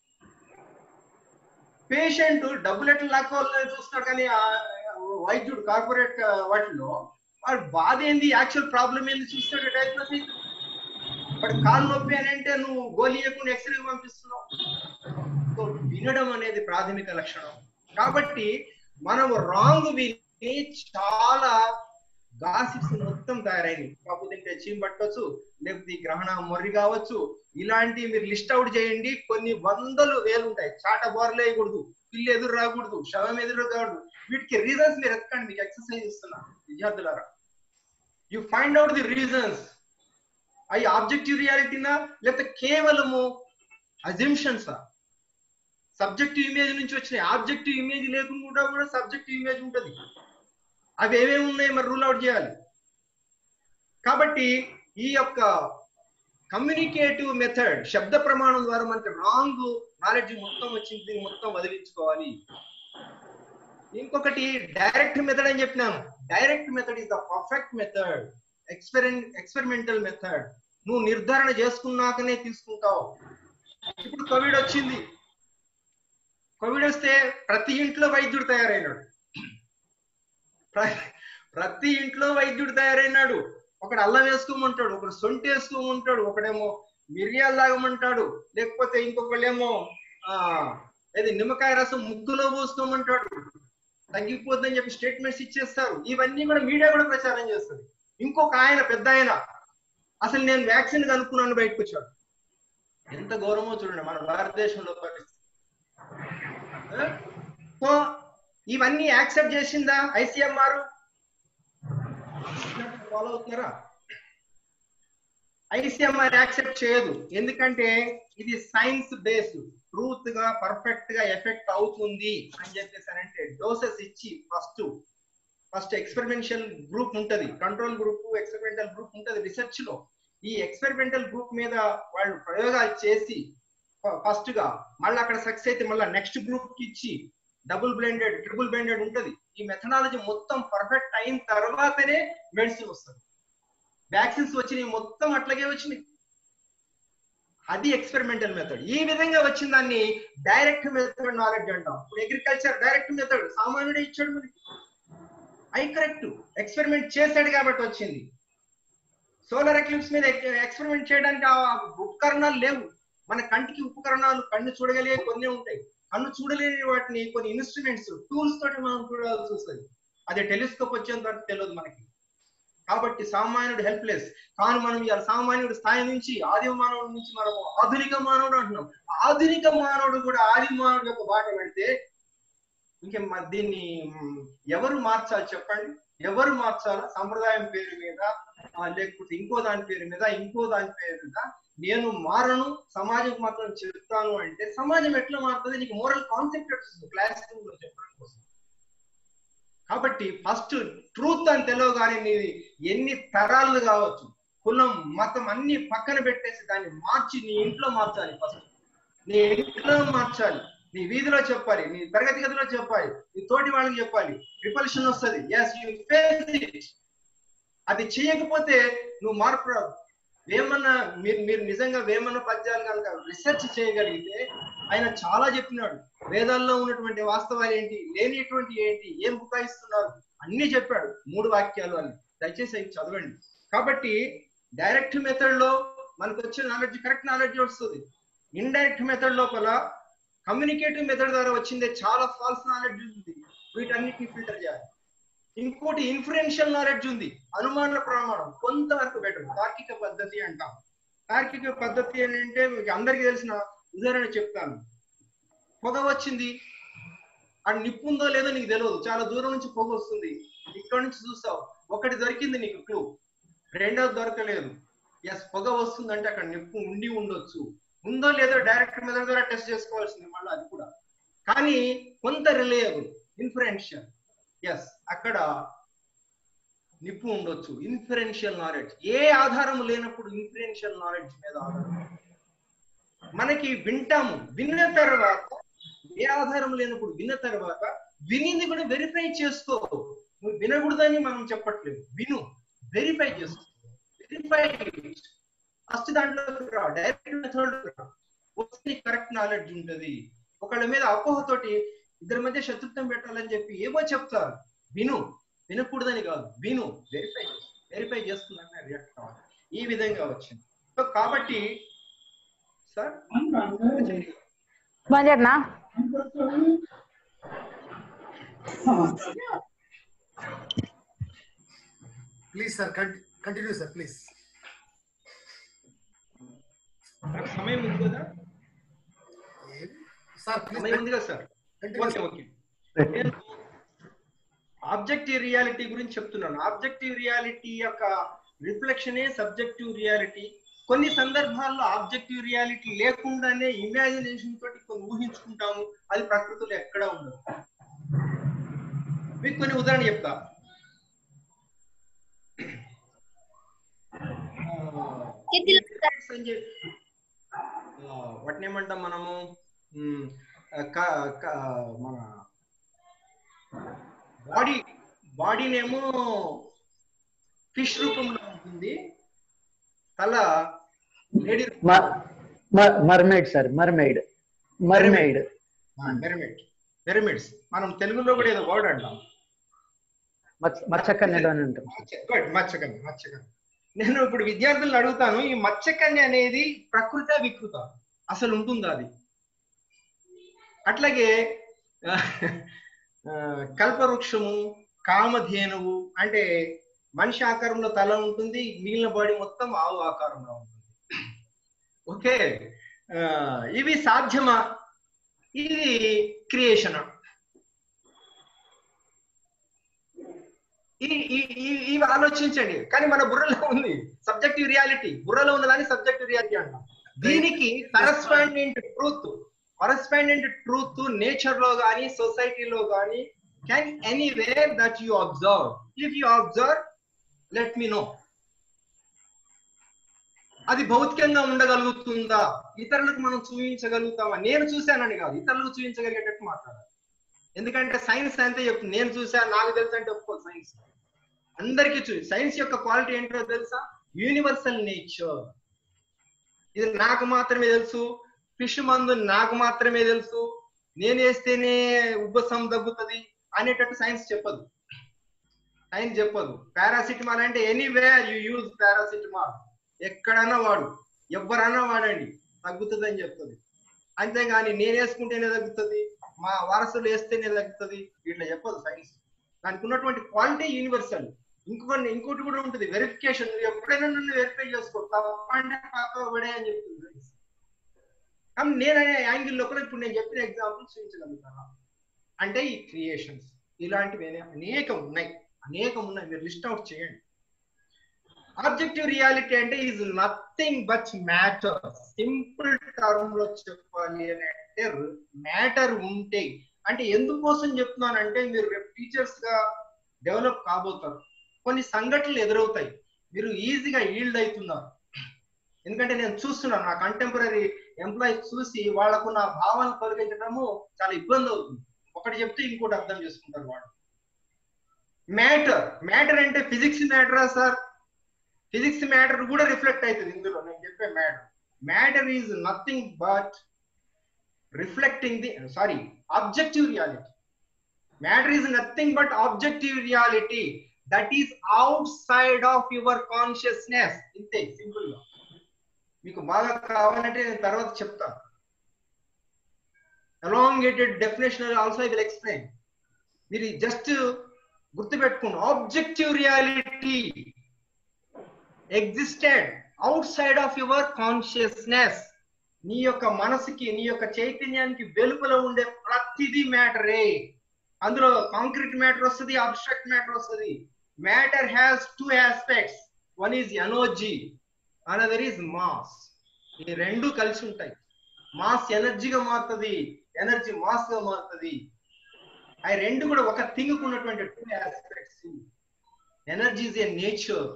పేషెంట్ డబ్బులు ఎట్లా లాక్కోవాలని చూస్తాడు కానీ ఆ వైద్యుడు కార్పొరేట్ వాటిలో వాడు బాధ ఏంది యాక్చువల్ ప్రాబ్లం ఏంది చూస్తాడు డయాగ్నోస్ వాడు కాలు నొప్పి అని అంటే నువ్వు గోళీ ఇవ్వకుండా ఎక్స్రే పంపిస్తున్నావు సో వినడం అనేది ప్రాథమిక లక్షణం కాబట్టి మనం రాంగ్ విని చాలా గాసిప్స్ మొత్తం తయారైంది కాకపోతే తింటే చీమ్ పట్టవచ్చు లేకపోతే ఈ గ్రహణ మొర్రి కావచ్చు ఇలాంటి మీరు లిస్ట్ అవుట్ చేయండి కొన్ని వందలు వేలు ఉంటాయి చాట బోర్లు వేయకూడదు పిల్లి ఎదురు రాకూడదు శవం ఎదురు కాకూడదు వీటికి రీజన్స్ మీరు ఎత్తుకండి మీకు ఎక్సర్సైజ్ ఇస్తున్నా విద్యార్థులారా you find out the reasons అవి ఆబ్జెక్టివ్ రియాలిటీనా లేకపోతే కేవలము అజిమ్షన్సా సబ్జెక్టివ్ ఇమేజ్ నుంచి వచ్చినాయి ఆబ్జెక్టివ్ ఇమేజ్ లేకుండా కూడా సబ్జెక్టివ్ ఇమేజ్ ఉంటుంది అవి ఏమేమి ఉన్నాయి మరి రూల్ అవుట్ చేయాలి కాబట్టి ఈ యొక్క కమ్యూనికేటివ్ మెథడ్ శబ్ద ప్రమాణం ద్వారా మనకి రాంగ్ నాలెడ్జ్ మొత్తం వచ్చింది దీన్ని మొత్తం వదిలించుకోవాలి ఇంకొకటి డైరెక్ట్ మెథడ్ అని చెప్పినాను direct method is the perfect method ఎక్స్పెరిన్ ఎక్స్పెరిమెంటల్ మెథడ్ నువ్వు నిర్ధారణ చేసుకున్నాకనే తీసుకుంటావు ఇప్పుడు కోవిడ్ వచ్చింది కోవిడ్ వస్తే ప్రతి ఇంట్లో వైద్యుడు తయారైనాడు ప్ర- ప్రతి ఇంట్లో వైద్యుడు తయారైనాడు ఒకడు అల్లం వేసుకోమంటాడు ఒకడు సొంటి వేసుకోమంటాడు ఒకడేమో మిరియాలు తాగమంటాడు లేకపోతే ఇంకొకళ్ళేమో ఆ ఏది నిమ్మకాయ రసం ముక్కులో పోసుకోమంటాడు తగ్గిపోతుందని చెప్పి స్టేట్మెంట్స్ ఇచ్చేస్తారు ఇవన్నీ కూడా మీడియా కూడా ప్రచారం చేస్తుంది ఇంకొక ఆయన పెద్ద ఆయన అసలు నేను వ్యాక్సిన్ కనుక్కున్నాను బయటకు వచ్చాడు ఎంత గౌరవమో చూడండి మన భారతదేశంలో పరిస్థితి ఆ? సో ఇవన్నీ యాక్సెప్ట్ చేసిందా ఐసీఎంఆర్ ఫాలో అవుతున్నారా ఐసీఎంఆర్ యాక్సెప్ట్ చేయదు ఎందుకంటే ఇది సైన్స్ బేస్డ్ ట్రూత్ గా పర్ఫెక్ట్ గా ఎఫెక్ట్ అవుతుంది అని చెప్పేసి అంటే డోసెస్ ఇచ్చి ఫస్ట్ ఫస్ట్ ఎక్స్పెరిమెంటల్ గ్రూప్ ఉంటది కంట్రోల్ గ్రూప్ ఎక్స్పెరిమెంటల్ గ్రూప్ ఉంటది రీసెర్చ్ లో ఈ ఎక్స్పెరిమెంటల్ గ్రూప్ మీద వాళ్ళు ప్రయోగాలు చేసి ఫస్ట్ గా మళ్ళీ అక్కడ సక్సెస్ అయితే మళ్ళీ నెక్స్ట్ గ్రూప్ కి ఇచ్చి డబుల్ బ్లెండెడ్ ట్రిపుల్ బ్లెండెడ్ ఉంటది ఈ మెథడాలజీ మొత్తం పర్ఫెక్ట్ అయిన తర్వాతనే మెడిసిన్ వస్తుంది వ్యాక్సిన్స్ వచ్చినాయి మొత్తం అట్లాగే వచ్చినాయి అది ఎక్స్పెరిమెంటల్ మెథడ్ ఈ విధంగా వచ్చిన దాన్ని డైరెక్ట్ మెథడ్ నాలెడ్జ్ అంటాం ఇప్పుడు అగ్రికల్చర్ డైరెక్ట్ మెథడ్ సామాన్యుడే ఇచ్చాడు మనకి ఐ కరెక్ట్ ఎక్స్పెరిమెంట్ చేశాడు కాబట్టి వచ్చింది సోలార్ ఎక్లిప్స్ మీద ఎక్స్పెరిమెంట్ చేయడానికి ఆ ఉపకరణాలు లేవు మన కంటికి ఉపకరణాలు కన్ను చూడగలిగే కొన్ని ఉంటాయి కన్ను చూడలేని వాటిని కొన్ని ఇన్స్ట్రుమెంట్స్ టూల్స్ తోటి మనం చూడాల్సి వస్తుంది అదే టెలిస్కోప్ వచ్చేంత వరకు తెలియదు మనకి కాబట్టి సామాన్యుడు హెల్ప్లెస్ కానీ మనం ఇవాళ సామాన్యుడు స్థాయి నుంచి ఆది మానవుడి నుంచి మనం ఆధునిక మానవుడు అంటున్నాం ఆధునిక మానవుడు కూడా ఆది మానవుడు యొక్క బాట పెడితే ఇంకే మ- దీన్ని మ్, ఎవరు మార్చాలి చెప్పండి ఎవరు మార్చాలా సంప్రదాయం పేరు మీద ఆ, లేకపోతే ఇంకో దాని పేరు మీద ఇంకో దాని పేరు మీద నేను మారను సమాజం మాత్రం చెప్తాను అంటే సమాజం ఎట్లా మారుతుంది నీకు మోరల్ కాన్సెప్ట్ వస్తుంది క్లాసికల్ లో చెప్పడం కోసం కాబట్టి ఫస్ట్ ట్రూత్ అని తెలియగానే నీది ఎన్ని తరాలు కావచ్చు కులం మతం అన్ని పక్కన పెట్టేసి దాన్ని మార్చి నీ ఇంట్లో మార్చాలి ఫస్ట్ నీ ఇంట్లో మార్చాలి నీ వీధిలో చెప్పాలి నీ తరగతి గదిలో చెప్పాలి నీ తోటి వాళ్ళకి చెప్పాలి రిపల్షన్ వస్తుంది ఎస్ యూ ఫేస్ ఇట్ అది చేయకపోతే నువ్వు మార్పు రాదు వేమన్న మీరు మీరు నిజంగా వేమన్న పద్యాలు కనుక రీసెర్చ్ చేయగలిగితే ఆయన చాలా చెప్పినాడు వేదాల్లో ఉన్నటువంటి వాస్తవాలు ఏంటి లేనిటువంటి ఏంటి ఏం బుకాయిస్తున్నారు అన్ని చెప్పాడు మూడు వాక్యాలు అని దయచేసి అవి చదవండి కాబట్టి డైరెక్ట్ మెథడ్ లో మనకు వచ్చే నాలెడ్జ్ కరెక్ట్ నాలెడ్జ్ వస్తుంది ఇండైరెక్ట్ మెథడ్ లోపల కమ్యూనికేటివ్ మెథడ్ ద్వారా వచ్చిందే చాలా ఫాల్స్ నాలెడ్జ్ ఉంది వీటన్నిటిని ఫిల్టర్ చేయాలి ఇంకోటి ఇన్ఫ్లుయెన్షియల్ నాలెడ్జ్ ఉంది అనుమాన ప్రమాణం కొంతవరకు బెటర్ తార్కిక పద్ధతి అంటాం తార్కిక పద్ధతి అని అంటే మీకు అందరికీ తెలిసిన ఉదాహరణ చెప్తాను పొగ వచ్చింది ఆ నిప్పు ఉందో లేదో నీకు తెలియదు చాలా దూరం నుంచి పొగ వస్తుంది ఇక్కడ నుంచి చూస్తావు ఒకటి దొరికింది నీకు క్లూ రెండోది దొరకలేదు ఎస్ పొగ వస్తుందంటే అక్కడ నిప్పు ఉండి ఉండొచ్చు ఉందో లేదో డైరెక్ట్ మీద ద్వారా టెస్ట్ చేసుకోవాల్సింది మళ్ళీ అది కూడా కానీ కొంత రిలయబుల్ ఇన్ఫరెన్షియల్ ఎస్ అక్కడ నిప్పు ఉండొచ్చు ఇన్ఫరెన్షియల్ నాలెడ్జ్ ఏ ఆధారం లేనప్పుడు ఇన్ఫరెన్షియల్ నాలెడ్జ్ మీద ఆధారం మనకి వింటాము విన్న తర్వాత ఏ ఆధారం లేనప్పుడు విన్న తర్వాత వినింది కూడా వెరిఫై చేసుకో నువ్వు వినకూడదని మనం చెప్పట్లేదు విను వెరిఫై చేసుకో వెరిఫై ఫస్ట్ దాంట్లో రా డైరెక్ట్ మెథడ్ రా వస్తే కరెక్ట్ నాలెడ్జ్ ఉంటది ఒకళ్ళ మీద అపోహతోటి ఇద్దరి మధ్య శత్రుత్వం పెట్టాలని చెప్పి ఏమో చెప్తారు విను వినకూడదని కాదు విను వెరిఫై వెరిఫై చేసుకున్నాక రియాక్ట్ కావాలి ఈ విధంగా వచ్చింది సో కాబట్టి సార్ మంజర్నా please sir continue sir please నాకు సమయం ఉంది కదా సార్ ప్లీజ్ సమయం ఉంది కదా సార్ కంటిన్యూ ఓకే ఓకే నేను ఆబ్జెక్టివ్ రియాలిటీ గురించి చెప్తున్నాను ఆబ్జెక్టివ్ రియాలిటీ యొక్క రిఫ్లెక్షనే సబ్జెక్టివ్ రియాలిటీ కొన్ని సందర్భాల్లో ఆబ్జెక్టివ్ రియాలిటీ లేకుండానే ఇమాజినేషన్ తోటి కొన్ని ఊహించుకుంటాము అది ప్రకృతిలో ఎక్కడా ఉండదు మీకు కొన్ని ఉదాహరణ చెప్తా వాటిని ఏమంటాం మనము ఉమ్, క- క- మన బాడీ బాడీనేమో ఫిష్ రూపంలో ఉంటుంది తల lady mermaid sir mermaid mermaid pyramid pyramids మనం తెలుగులో కూడా ఏదో వర్డ్ అంటాం మచ్చకన్యలో అని ఉంటాం గుడ్ మత్స్యకన్య మత్స్యకన్య నేను ఇప్పుడు విద్యార్థులను అడుగుతాను ఈ మత్స్యకన్య అనేది ప్రకృత వికృత అసలు ఉంటుందా అది అట్లాగే ఆ, కల్పవృక్షము కామధేనువు అంటే మనిషి ఆకారంలో తల ఉంటుంది మిగిలిన బాడీ మొత్తం ఆవు ఆకారంలో ఉంటుంది ఓకే ఆ, ఇవి సాధ్యమా ఇది క్రియేషన్ ఈ ఈ- ఈ- ఇవి ఆలోచించండి కానీ మన బుర్రలో ఉంది సబ్జెక్టివ్ రియాలిటీ బుర్రలో ఉన్నదాన్ని సబ్జెక్టివ్ రియాలిటీ అంటాం దీనికి correspondent truth correspondent truth nature లో గానీ సొసైటీలో గానీ can anywhere that you observe if you observe let me know అది భౌతికంగా ఉండగలుగుతుందా ఇతరులకు మనం చూపించగలుగుతామా నేను చూశానని కాదు ఇతరులకు చూపించగలిగేటట్టు మాట్లాడాలి ఎందుకంటే సైన్స్ అంతే చెప్తుంది నేను చూసా నాకు తెలుసు అంటే ఒప్పుకో సైన్స్ అందరికీ చూ సైన్స్ యొక్క క్వాలిటీ ఏంటో తెలుసా యూనివర్సల్ నేచర్ ఇది నాకు మాత్రమే తెలుసు ఫిష్ మందు నాకు మాత్రమే తెలుసు నేను వేస్తేనే ఉబ్బసం తగ్గుతుంది అనేటట్టు సైన్స్ చెప్పదు సైన్స్ చెప్పదు పారాసిటమాల్ అంటే ఎనీవేర్ యూ యూజ్ పారాసిటమాల్ ఎక్కడన్నా వాడు ఎవరన్నా వాడండి తగ్గుతుంది అని చెప్తుంది అంతేగాని నేను వేసుకుంటేనే తగ్గుతుంది మా వారసులు వేస్తేనే తగ్గుతుంది ఇట్లా చెప్పదు సైన్స్ దానికి ఉన్నటువంటి క్వాలిటీ యూనివర్సల్ ఇంకొకటి ఇంకోటి కూడా ఉంటుంది వెరిఫికేషన్ నువ్వు ఎప్పుడైనా నన్ను వెరిఫై చేసుకో తప్పంటే పక్క పడే అని చెప్తుంది సైన్స్ కానీ నేను అనే యాంగిల్లో కూడా ఇప్పుడు నేను చెప్పిన ఎగ్జాంపుల్ చూపించగలుగుతాను అంటే ఈ క్రియేషన్స్ ఇలాంటివి అనే- అనేకం ఉన్నాయి అనేకం ఉన్నాయి మీరు లిస్ట్ అవుట్ చేయండి ఆబ్జెక్టివ్ రియాలిటీ అంటే is nothing but matter simple term లో చెప్పాలి అని అంటే మ్యాటర్ ఉంటే అంటే ఎందుకోసం చెప్తున్నానంటే మీరు రేపు టీచర్స్ గా డెవలప్ కాబోతారు కొన్ని సంఘటనలు ఎదురవుతాయి మీరు ఈజీగా ఈల్డ్ అవుతున్నారు ఎందుకంటే నేను చూస్తున్నాను నా కంటెంపరీ ఎంప్లాయీస్ చూసి వాళ్లకు నా భావన తొలగించడము చాలా ఇబ్బంది అవుతుంది ఒకటి చెప్తే ఇంకోటి అర్థం చేసుకుంటారు వాళ్ళు మ్యాటర్ మ్యాటర్ అంటే ఫిజిక్స్ మ్యాటరా సార్ ఫిజిక్స్ మ్యాటర్ కూడా రిఫ్లెక్ట్ అవుతుంది ఇందులో నేను చెప్పే matter matter is nothing but reflecting the sorry objective reality matter is nothing but objective reality that is outside of your consciousness ఇంతే సింపుల్ గా మీకు బాగా కావాలంటే నేను తర్వాత చెప్తాను elongated definition also I will explain మీరు జస్ట్ గుర్తుపెట్టుకోండి objective reality existed outside of your consciousness నీ యొక్క మనసుకి నీ యొక్క చైతన్యానికి వెలుపల ఉండే ప్రతిదీ మ్యాటరే అందులో కాంక్రీట్ మ్యాటర్ వస్తుంది అబ్స్ట్రాక్ట్ మ్యాటర్ వస్తుంది matter has two aspects one is energy another is mass ఈ రెండు కలిసి ఉంటాయి మాస్ ఎనర్జీగా మారుతుంది ఎనర్జీ మాస్ గా మారుతుంది అవి రెండు కూడా ఒక థింగ్ ఉన్నటువంటి two aspects energy is a nature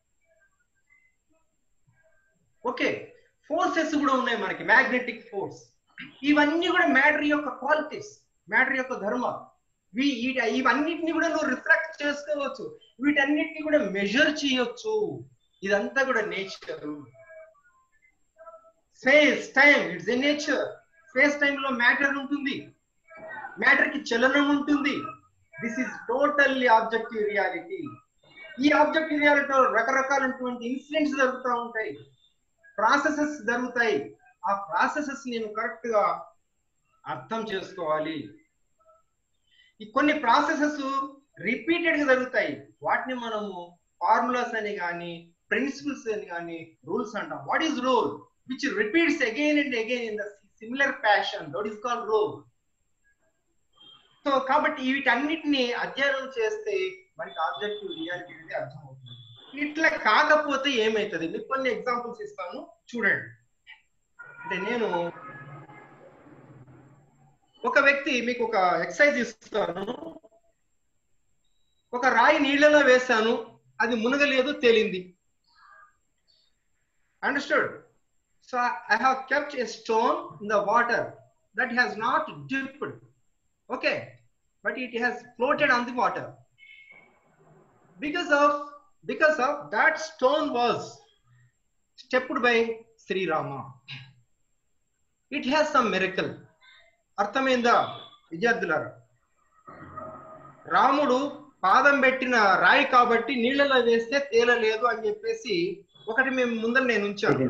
okay forces కూడా ఉన్నాయి మనకి మ్యాగ్నెటిక్ ఫోర్స్ ఇవన్నీ కూడా మ్యాటర్ యొక్క క్వాలిటీస్ మ్యాటర్ యొక్క ధర్మ వీ- ఈ- ఇవన్నిటిని కూడా నువ్వు రిఫ్లెక్ట్ చేసుకోవచ్చు వీటన్నిటిని కూడా మెజర్ చేయొచ్చు ఇదంతా కూడా nature space time it's a nature space time లో మ్యాటర్ ఉంటుంది మ్యాటర్ కి చలనం ఉంటుంది this is totally objective reality ఈ ఆబ్జెక్టివ్ రియాలిటీలో రకరకాలైనటువంటి ఇన్సిడెంట్స్ జరుగుతూ ఉంటాయి ప్రాసెసెస్ జరుగుతాయి ఆ ప్రాసెసెస్ నేను కరెక్ట్ గా అర్థం చేసుకోవాలి ఈ కొన్ని ప్రాసెసెస్ రిపీటెడ్ గా జరుగుతాయి వాటిని మనము ఫార్ములాస్ అని కానీ ప్రిన్సిపల్స్ అని కానీ రూల్స్ అంటాం what is rule which repeats again and again in the similar fashion that is called rule so కాబట్టి వీటన్నిటిని అధ్యయనం చేస్తే మనకి ఆబ్జెక్టివ్ రియాలిటీ అనేది అర్థమవుతుంది ఇట్లా కాకపోతే ఏమవుతుంది మీకు కొన్ని ఎగ్జాంపుల్స్ ఇస్తాను చూడండి అంటే నేను ఒక వ్యక్తి మీకు ఒక ఎక్సర్సైజ్ ఇస్తాను ఒక రాయి నీళ్ళలో వేశాను అది మునగలేదు తేలింది understood so I have kept a stone in the water that has not dipped okay but it has floated on the water because of because of that stone was stepped by Sri Rama. It has some miracle. అర్థమైందా విద్యార్థులారా రాముడు పాదం పెట్టిన రాయి కాబట్టి నీళ్ళలో వేస్తే తేలలేదు అని చెప్పేసి ఒకటి మేము ముందర నేను ఉంచాను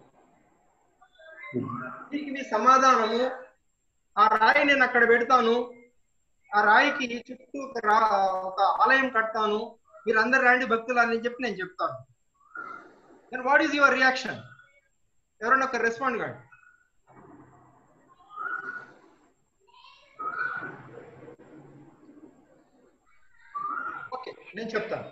దీనికి మీ సమాధానము ఆ రాయి నేను అక్కడ పెడతాను ఆ రాయికి చుట్టూ ఒక రా- ఒక ఆలయం కడతాను మీరు అందరు రండి భక్తులు అని చెప్పి నేను చెప్తాను then what is your reaction ఎవరైనా ఒక రెస్పాండ్ కాండి ఓకే నేను చెప్తాను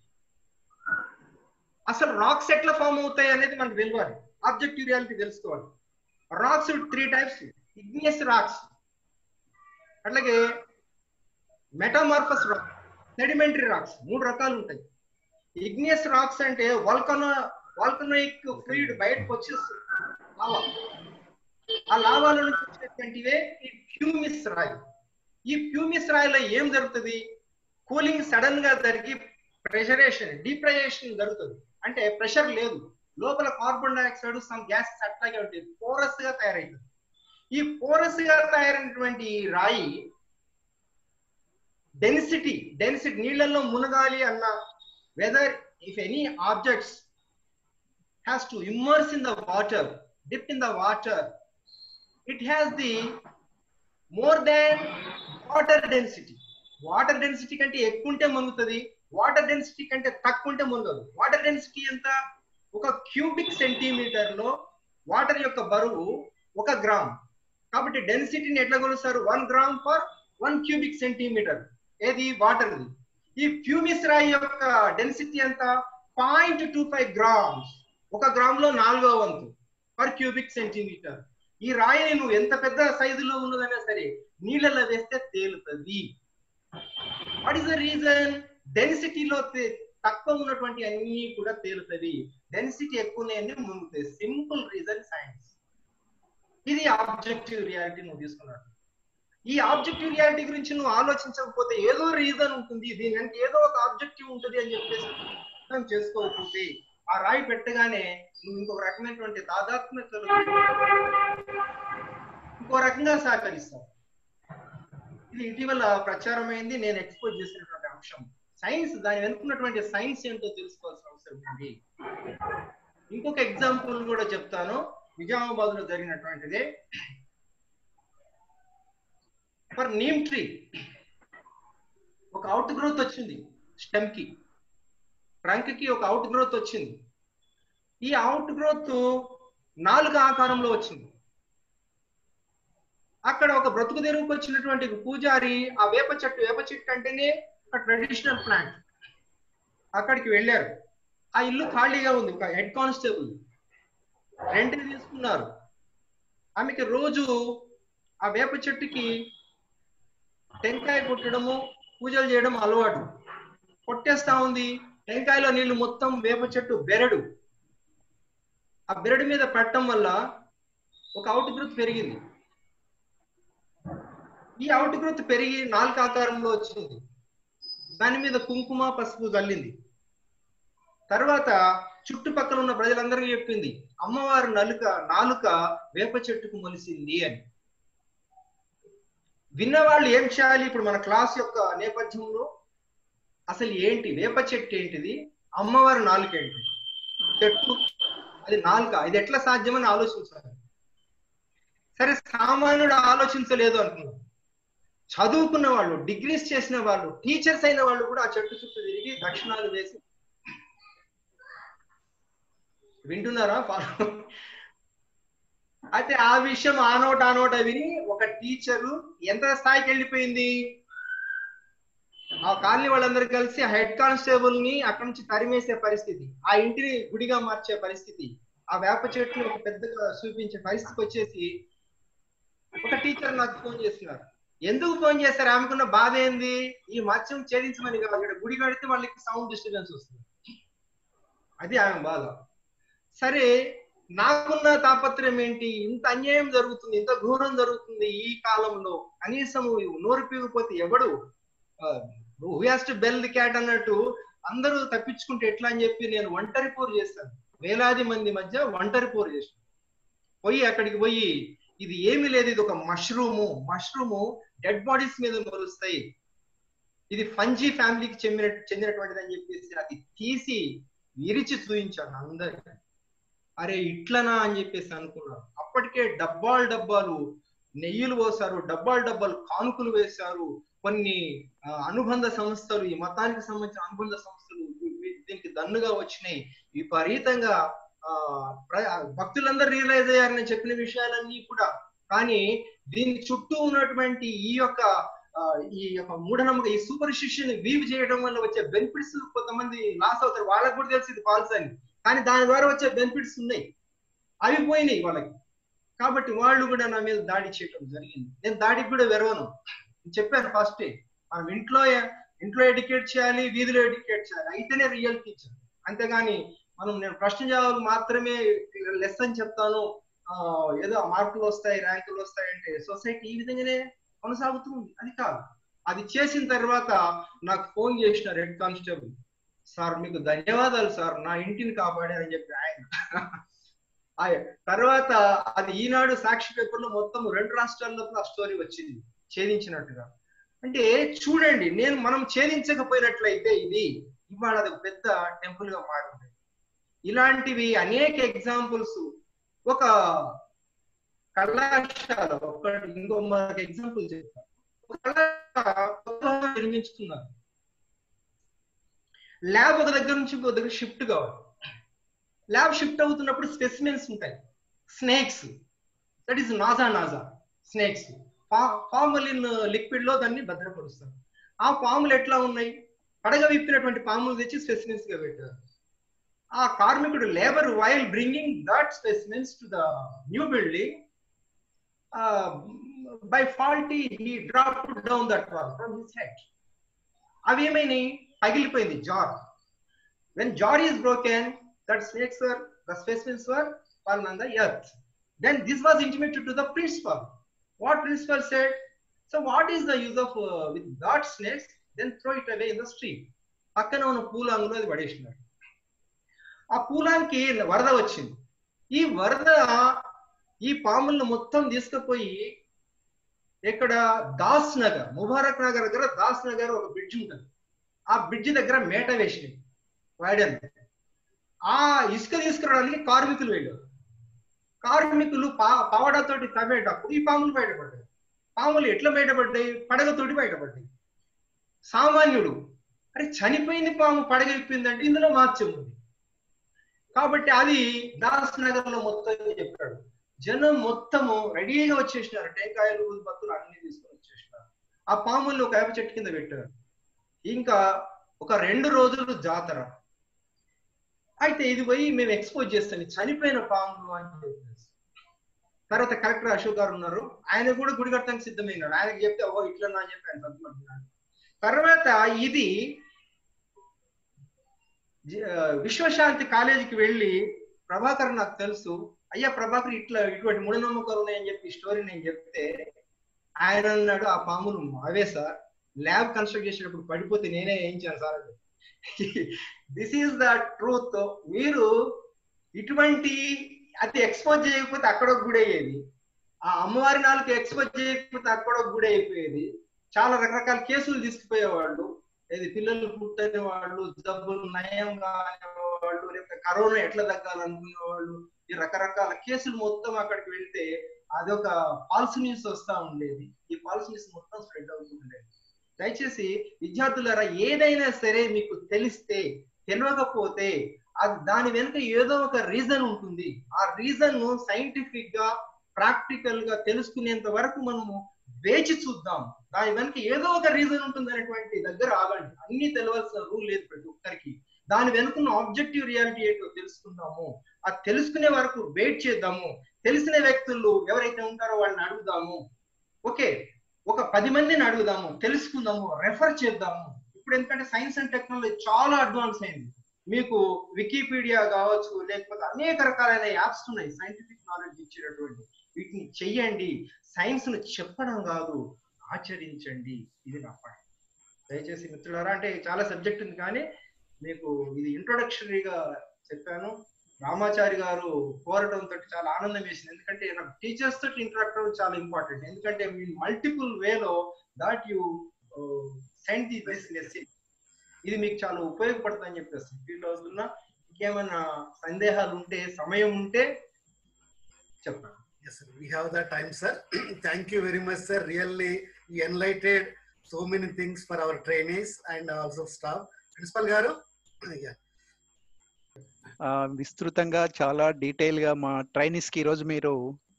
అసలు రాక్స్ ఎట్లా ఫామ్ అవుతాయి అనేది మనకు తెలియాలి ఆబ్జెక్టివ్ రియాలిటీ తెలుసుకోవాలి rocks three types igneous rocks అట్లాగే మెటామార్ఫస్ రాక్ సెడిమెంటరీ రాక్స్ మూడు రకాలు ఉంటాయి ఇగ్నియస్ రాక్స్ అంటే వాల్కనో వాల్కనోయిక్ ఫ్లూయిడ్ బయటకు వచ్చేస్తుంది లావా ఆ లావాలో నుంచి వచ్చేటువంటివే ఈ ప్యూమిస్ రాయి ఈ ప్యూమిస్ రాయిలో ఏం జరుగుతుంది కూలింగ్ సడన్ గా జరిగి ప్రెషరేషన్ డీప్రెషరేషన్ జరుగుతుంది అంటే ప్రెషర్ లేదు లోపల కార్బన్ డైఆక్సైడ్ సమ్ గ్యాసెస్ అట్లాగే ఉంటుంది పోరస్ గా తయారైతుంది ఈ పోరస్ గా తయారైనటువంటి ఈ రాయి డెన్సిటీ డెన్సిటీ నీళ్ళల్లో మునగాలి అన్న whether if any objects has to immerse in the water dip in the water it has the more than water density water density కంటే ఎక్కువ ఉంటే మునుగుతుంది వాటర్ డెన్సిటీ కంటే తక్కువ ఉంటే మునగదు వాటర్ డెన్సిటీ ఎంత ఒక క్యూబిక్ సెంటీమీటర్ లో వాటర్ యొక్క బరువు ఒక గ్రామ్ కాబట్టి డెన్సిటీని ఎట్లా కొలుస్తారు one gram per one cubic centimetre ఏది వాటర్ ఈ ప్యూమిస్ రాయి యొక్క డెన్సిటీ ఎంత పాయింట్ టూ ఫైవ్ గ్రామ్స్ ఒక గ్రామ్ లో నాలుగో వంతు పర్ క్యూబిక్ సెంటీమీటర్ ఈ రాయిని నువ్వు ఎంత పెద్ద సైజులో ఉన్నదైనా సరే నీళ్ళలో వేస్తే తేలుతుంది వాట్ ఇస్ ద రీజన్ డెన్సిటీలో తక్కువ ఉన్నటువంటి అన్ని కూడా తేలుతుంది డెన్సిటీ ఎక్కువ ఉన్నాయని మునుగుతాయి సింపుల్ రీజన్ సైన్స్ ఇది ఆబ్జెక్టివ్ రియాలిటీ నువ్వు తీసుకున్నాడు ఈ ఆబ్జెక్టివ్ రియాలిటీ గురించి నువ్వు ఆలోచించకపోతే ఏదో రీజన్ ఉంటుంది దీని అంటే ఏదో ఒక ఆబ్జెక్టివ్ ఉంటుంది అని చెప్పేసి అర్థం చేసుకోకపోతే ఆ రాయి పెట్టగానే నువ్వు ఇంకొక రకమైనటువంటి తాదాత్మ్యతలు ఇంకో రకంగా సహకరిస్తావు ఇది ఇటీవల ప్రచారమైంది నేను ఎక్స్పోజ్ చేసినటువంటి అంశం సైన్స్ దాని వెనుకున్నటువంటి సైన్స్ ఏంటో తెలుసుకోవాల్సిన అవసరం ఉంది ఇంకొక ఎగ్జాంపుల్ కూడా చెప్తాను నిజామాబాద్ లో జరిగినటువంటిదే ఫర్ నీమ్ ట్రీ ఒక అవుట్ గ్రోత్ వచ్చింది స్టెమ్ కి ట్రంక్ కి ఒక అవుట్ గ్రోత్ వచ్చింది ఈ అవుట్ గ్రోత్ నాలుగు ఆకారంలో వచ్చింది అక్కడ ఒక బ్రతుకు తెరువుకు వచ్చినటువంటి పూజారి ఆ వేప చెట్టు వేప చెట్టు అంటేనే ఒక ట్రెడిషనల్ ప్లాంట్ అక్కడికి వెళ్ళారు ఆ ఇల్లు ఖాళీగా ఉంది ఒక హెడ్ కానిస్టేబుల్ రెంట్కి తీసుకున్నారు ఆమెకి రోజు ఆ వేప చెట్టుకి టెంకాయ కొట్టడము పూజలు చేయడం అలవాటు కొట్టేస్తా ఉంది టెంకాయలో నీళ్లు మొత్తం వేప చెట్టు బెరడు ఆ బెరడు మీద పెట్టడం వల్ల ఒక అవుట్ గ్రోత్ పెరిగింది ఈ అవుట్ గ్రోత్ పెరిగి నాలుక ఆకారంలో వచ్చింది దాని మీద కుంకుమ పసుపు చల్లింది తర్వాత చుట్టుపక్కల ఉన్న ప్రజలందరికీ చెప్పింది అమ్మవారి నలుక నాలుక వేప చెట్టుకు మొలిసింది అని విన్నవాళ్ళు ఏం చేయాలి ఇప్పుడు మన క్లాస్ యొక్క నేపథ్యంలో అసలు ఏంటి వేప చెట్టు ఏంటిది అమ్మవారి నాలుక ఏంటి చెట్టు అది నాలుక ఇది ఎట్లా సాధ్యమని ఆలోచించాలి సరే సామాన్యుడు ఆలోచించలేదు అనుకున్నాం చదువుకున్న వాళ్ళు డిగ్రీస్ చేసిన వాళ్ళు టీచర్స్ అయిన వాళ్ళు కూడా ఆ చెట్టు చుట్టూ తిరిగి దక్షిణాలు వేసి వింటున్నారా ఫాలో అయితే ఆ విషయం ఆ నోట ఆ నోట విని ఒక టీచరు ఎంత స్థాయికి వెళ్ళిపోయింది ఆ కాలనీ వాళ్ళందరూ కలిసి హెడ్ కానిస్టేబుల్ ని అక్కడి నుంచి తరిమేసే పరిస్థితి ఆ ఇంటిని గుడిగా మార్చే పరిస్థితి ఆ వేప చెట్టుని ఒక పెద్దగా చూపించే పరిస్థితికి వచ్చేసి ఒక టీచర్ నాకు ఫోన్ చేస్తున్నారు ఎందుకు ఫోన్ చేస్తారు ఆమెకున్న బాధ ఏంది ఈ మత్స్యం ఛేదించమని కాదు ఇక్కడ గుడి కడితే వాళ్ళకి సౌండ్ డిస్టర్బెన్స్ వస్తుంది అది ఆమె బాధ సరే నాకున్న తాపత్రయం ఏంటి ఇంత అన్యాయం జరుగుతుంది ఇంత ఘోరం జరుగుతుంది ఈ కాలంలో కనీసం నోరు పీగిపోతే ఎవడు who has to bell the cat అన్నట్టు అందరూ తప్పించుకుంటే ఎట్లా అని చెప్పి నేను ఒంటరి పోరు చేస్తాను వేలాది మంది మధ్య ఒంటరి పోరు చేస్తాను పోయి అక్కడికి పోయి ఇది ఏమి లేదు ఇది ఒక మష్రూము మష్రూము డెడ్ బాడీస్ మీద మొలుస్తాయి ఇది ఫంజీ ఫ్యామిలీకి చెందిన చెందినటువంటిది అని చెప్పేసి అది తీసి విరిచి చూపించాను అందరికి అరే ఇట్లనా అని చెప్పేసి అనుకున్నారు అప్పటికే డబ్బాలు డబ్బాలు నెయ్యిలు పోసారు డబ్బాలు డబ్బాలు కానుకలు వేశారు కొన్ని అనుబంధ సంస్థలు ఈ మతానికి సంబంధించిన అనుబంధ సంస్థలు దీనికి దన్నుగా వచ్చినాయి విపరీతంగా ఆ భక్తులందరూ రియలైజ్ అయ్యారని చెప్పిన విషయాలన్నీ కూడా కానీ దీని చుట్టూ ఉన్నటువంటి ఈ యొక్క ఈ యొక్క మూఢనమ్మక ఈ సూపర్ శిష్యుని వీవ్ చేయడం వల్ల వచ్చే బెనిఫిట్స్ కొంతమంది లాస్ అవుతారు వాళ్ళకి కూడా తెలిసి ఇది ఫాల్స్ అని కానీ దాని ద్వారా వచ్చే బెనిఫిట్స్ ఉన్నాయి అవి పోయినాయి వాళ్ళకి కాబట్టి వాళ్ళు కూడా నా మీద దాడి చేయడం జరిగింది నేను దాడికి కూడా వెరవను చెప్పాను ఫస్ట్ మనం ఇంట్లో ఇంట్లో ఎడ్యుకేట్ చేయాలి వీధిలో ఎడ్యుకేట్ చేయాలి అయితేనే రియల్ టీచర్ అంతేగాని మనం నేను ప్రశ్న జవాబు మాత్రమే లెసన్ చెప్తాను ఏదో మార్కులు వస్తాయి ర్యాంకులు వస్తాయి అంటే సొసైటీ ఈ విధంగానే కొనసాగుతుంది అది కాదు అది చేసిన తర్వాత నాకు ఫోన్ చేసిన రెడ్ కానిస్టేబుల్ సార్ మీకు ధన్యవాదాలు సార్ నా ఇంటిని కాపాడారని చెప్పి ఆయన తర్వాత అది ఈనాడు సాక్షి పేపర్ లో మొత్తం రెండు రాష్ట్రాల్లో ఆ స్టోరీ వచ్చింది ఛేదించినట్టుగా అంటే చూడండి నేను మనం ఛేదించకపోయినట్లయితే ఇది ఇవాళ అది పెద్ద టెంపుల్ గా మారింది ఇలాంటివి అనేక ఎగ్జాంపుల్స్ ఒక కళాశాల ఒక ఇంకో మనకి ఎగ్జాంపుల్ చెప్తాను ఒక కళాశాల నిర్మించుకున్నారు ల్యాబ్ ఒక దగ్గర నుంచి ఇంకో దగ్గర షిఫ్ట్ కావాలి ల్యాబ్ షిఫ్ట్ అవుతున్నప్పుడు స్పెసిమెన్స్ ఉంటాయి snakes that is naja naja snakes పాములిన్ లిక్విడ్ లో దాన్ని భద్రపరుస్తారు ఆ పాములు ఎట్లా ఉన్నాయి పడగ విప్పినటువంటి పాములు తెచ్చి స్పెసిమెన్స్ గా పెట్టారు ఆ కార్మికుడు labour while bringing that specimens to the new building by faulty he drop down that wall from his head అవి ఏమైనాయి పగిలిపోయింది jar when jar is broken that snakes were the specimens were fallen on the earth then this was intimated to the principal what principal said so what is the use of uh, with that snakes then throw it away in the street పక్కన ఉన్న పూలాంగులో అది పడేసినాడు ఆ పూలానికి వరద వచ్చింది ఈ వరద ఈ పాములను మొత్తం తీసుకుపోయి ఇక్కడ దాస్ నగర్ ముబారక్ నగర్ దగ్గర దాస్ నగర్ ఒక బ్రిడ్జ్ ఉంటుంది ఆ బ్రిడ్జ్ దగ్గర మేట వేసినాయి వాడన్ ఆ ఇసుక తీసుకురావడానికి కార్మికులు వెళ్ళారు కార్మికులు పా పవడతోటి తవ్వేటప్పుడు ఈ పాములు బయటపడ్డాయి పాములు ఎట్లా బయటపడ్డాయి పడగతోటి బయటపడ్డాయి సామాన్యుడు అరే చనిపోయింది పాము పడగ ఇప్పిందంటే ఇందులో మార్చం ఉంది కాబట్టి అది దాస్ నగర్ లో మొత్తం చెప్పాడు జనం మొత్తము రెడీగా వచ్చేసినారు టెంకాయలు బత్తులు అన్ని తీసుకొని వచ్చేసినారు ఆ పాముల్ని ఒక వేప చెట్టు కింద పెట్టారు ఇంకా ఒక రెండు రోజులు జాతర అయితే ఇది పోయి మేము ఎక్స్పోజ్ చేస్తాం ఇది చనిపోయిన పాములు అని చెప్పేసి తర్వాత కలెక్టర్ అశోక్ గారు ఉన్నారు ఆయన కూడా గుడి కట్టడానికి సిద్ధమైనాడు ఆయనకి చెప్తే ఓ ఇట్లా అని చెప్పి ఆయన సర్దుమంటున్నాడు తర్వాత ఇది జ- ఆ, విశ్వశాంతి కాలేజీకి వెళ్ళి ప్రభాకర్ నాకు తెలుసు అయ్యా ప్రభాకర్ ఇట్లా ఇటువంటి మూఢనమ్మకాలు ఉన్నాయని చెప్పి స్టోరీ నేను చెప్తే ఆయన అన్నాడు ఆ పాములు అవే సార్ ల్యాబ్ కన్స్ట్రక్ట్ చేసేటప్పుడు పడిపోతే నేనే వేయించాను sir this is the truth మీరు ఇటువంటి అది ఎక్స్పోజ్ చేయకపోతే అక్కడ ఒక గుడి అయ్యేది ఆ అమ్మవారి నాలుగు ఎక్స్పోజ్ చేయకపోతే అక్కడ ఒక గుడి అయిపోయేది చాలా రకరకాల కేసులు తీసుకుపోయేవాళ్ళు ఏది పిల్లలు పుట్టని వాళ్ళు జబ్బులు నయం కాని వాళ్ళు లేకపోతే కరోనా ఎట్లా తగ్గాలనుకునే వాళ్ళు ఈ రకరకాల కేసులు మొత్తం అక్కడికి వెళ్తే అదొక ఫాల్స్ న్యూస్ వస్తా ఉండేది ఈ ఫాల్స్ న్యూస్ మొత్తం స్ప్రెడ్ అవుతూ ఉండేది దయచేసి విద్యార్థులారా ఏదైనా సరే మీకు తెలిస్తే తెలియకపోతే అది దాని వెనుక ఏదో ఒక రీజన్ ఉంటుంది ఆ రీజన్ సైంటిఫిక్ గా ప్రాక్టికల్ గా తెలుసుకునేంత వరకు మనము వేచి చూద్దాం దాని వెనుక ఏదో ఒక రీజన్ ఉంటుంది అనేటువంటి దగ్గర ఆగండి అన్ని తెలవాల్సిన రూల్ లేదు ప్రతి ఒక్కరికి దాని వెనుకున్న ఆబ్జెక్టివ్ రియాలిటీ ఏంటో తెలుసుకుందాము అది తెలుసుకునే వరకు వెయిట్ చేద్దాము తెలిసిన వ్యక్తులు ఎవరైతే ఉంటారో వాళ్ళని అడుగుదాము ఓకే ఒక పది మందిని అడుగుదాము తెలుసుకుందాము రెఫర్ చేద్దాము ఇప్పుడు ఎందుకంటే సైన్స్ అండ్ టెక్నాలజీ చాలా అడ్వాన్స్ అయింది మీకు వికీపీడియా కావచ్చు లేకపోతే అనేక రకాలైన యాప్స్ ఉన్నాయి సైంటిఫిక్ నాలెడ్జ్ ఇచ్చేటటువంటి వీటిని చెయ్యండి సైన్స్ ను చెప్పడం కాదు ఆచరించండి ఇది నా పాయింట్ దయచేసి మిత్రులారా అంటే చాలా సబ్జెక్ట్ ఉంది కానీ మీకు ఇది ఇంట్రొడక్షనరీగా చెప్పాను రామాచారి గారు కోరడం తోటి చాలా ఆనందం వేసింది ఎందుకంటే నాకు టీచర్స్ తోటి ఇంటరాక్ట్ అవ్వడం చాలా ఇంపార్టెంట్ ఎందుకంటే మీ మల్టిపుల్ వేలో that you send the this message ఇది మీకు చాలా ఉపయోగపడుతుందని చెప్పేసి ఫీల్ అవుతున్నా ఇంకేమైనా సందేహాలు ఉంటే సమయం ఉంటే చెప్పండి Yes, sir. We have the time, sir. Thank you very much, sir. Really, you enlightened so many things for our trainees and also staff. Principal Garu? yeah. ఆ, విస్తృతంగా చాలా డీటెయిల్ గా మా ట్రైనిస్ కి ఈరోజు మీరు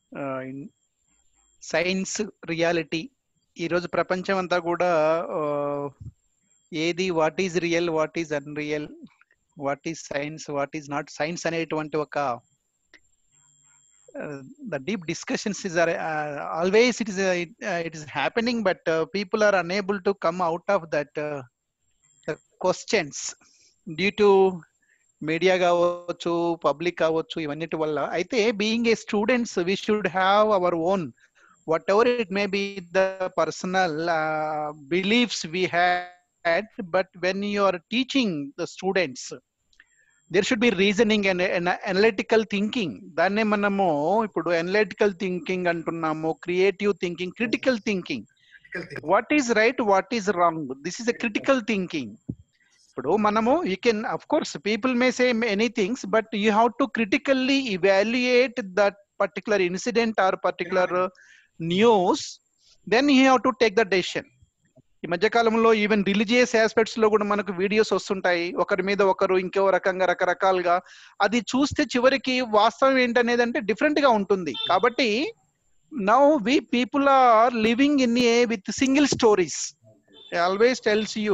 సైన్స్ రియాలిటీ ఈరోజు ప్రపంచం అంతా కూడా ఆ, ఏది what is real what is unreal what is science what is not science అనేటువంటి ఒక the deep discussions is are always it is it is happening but people are unable to come out of that questions due to media కావచ్చు public కావచ్చు ఇవన్నిటి వల్ల అయితే being a students we should have our own whatever it may be the personal beliefs we had but when you are teaching the students there should be reasoning and analytical thinking దాన్నే మనము ఇప్పుడు analytical thinking అంటున్నాము creative thinking critical thinking Critical thing. What is right what is wrong this is a critical thinking ఇప్పుడు మనము you can of course people may say any things but you have to critically evaluate that particular incident or particular news then you have to take the decision ఈ మధ్య కాలంలో even religious aspects లో కూడా మనకు videos వస్తుంటాయి ఒకరి మీద ఒకరు ఇంకో రకంగా రకరకాలుగా అది చూస్తే చివరికి వాస్తవం ఏంటనేది అంటే డిఫరెంట్ గా ఉంటుంది కాబట్టి now we people are living in a with single stories always tells you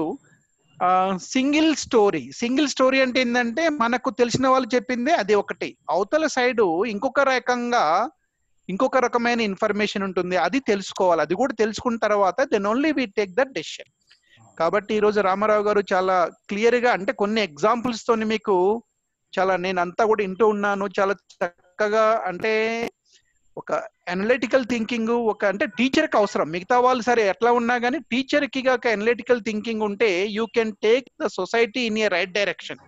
single story single story అంటే ఏంటంటే మనకు తెలిసిన వాళ్ళు చెప్పిందే అది ఒకటి అవతల సైడ్ ఇంకొక రకంగా ఇంకొక రకమైన ఇన్ఫర్మేషన్ ఉంటుంది అది తెలుసుకోవాలి అది కూడా తెలుసుకున్న తర్వాత then only we take that decision కాబట్టి ఈ రోజు రామారావు గారు చాలా క్లియర్ గా అంటే కొన్ని ఎగ్జాంపుల్స్ తోని మీకు చాలా నేను అంతా కూడా వింటూ ఉన్నాను చాలా చక్కగా అంటే ఒక అనలిటికల్ థింకింగ్ ఒక అంటే టీచర్ కి అవసరం మిగతా వాళ్ళు సరే ఎట్లా ఉన్నా కానీ టీచర్ కి ఒక అనలిటికల్ థింకింగ్ ఉంటే you can take the society in a right direction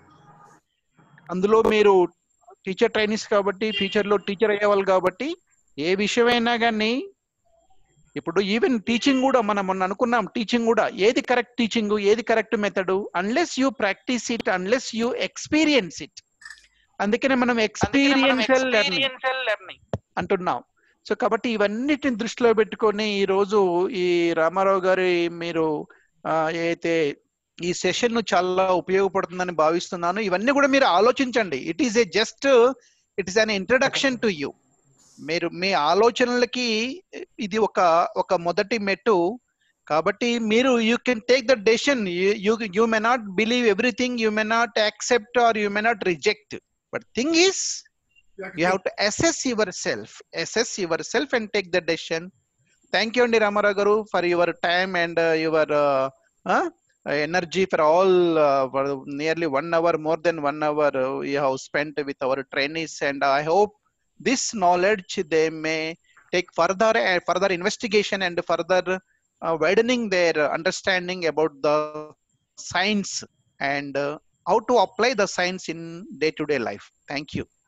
అందులో మీరు టీచర్ ట్రైనింగ్స్ కాబట్టి ఫ్యూచర్ లో టీచర్ అయ్యేవాళ్ళు కాబట్టి ఏ విషయమైనా కానీ ఇప్పుడు ఈవెన్ టీచింగ్ కూడా మనం మొన్న అనుకున్నాం టీచింగ్ కూడా ఏది కరెక్ట్ టీచింగ్ ఏది correct method unless you practice it unless you experience it అందుకనే మనం ఎక్స్పీరియన్షియల్ లెర్నింగ్ అంటున్నాం సో కాబట్టి ఇవన్నిటిని దృష్టిలో పెట్టుకొని ఈ రోజు ఈ రామారావు గారి మీరు ఆ, ఏదైతే ఈ సెషన్ చాలా ఉపయోగపడుతుందని భావిస్తున్నాను ఇవన్నీ కూడా మీరు ఆలోచించండి it is a just it is an introduction to you మీరు మీ ఆలోచనలకి ఇది ఒక ఒక మొదటి మెట్టు కాబట్టి మీరు you can take the decision you you may not believe everything you may not accept or you may not reject but thing is you have to assess yourself assess yourself and take the decision thank you andi ramara garu for your time and uh, your uh, uh, energy for all uh, for nearly one hour more than one hour uh, you have spent with our trainees and i hope this knowledge they may take further uh, further investigation and further uh, widening their understanding about the science and uh, how to apply the science in day to day life thank you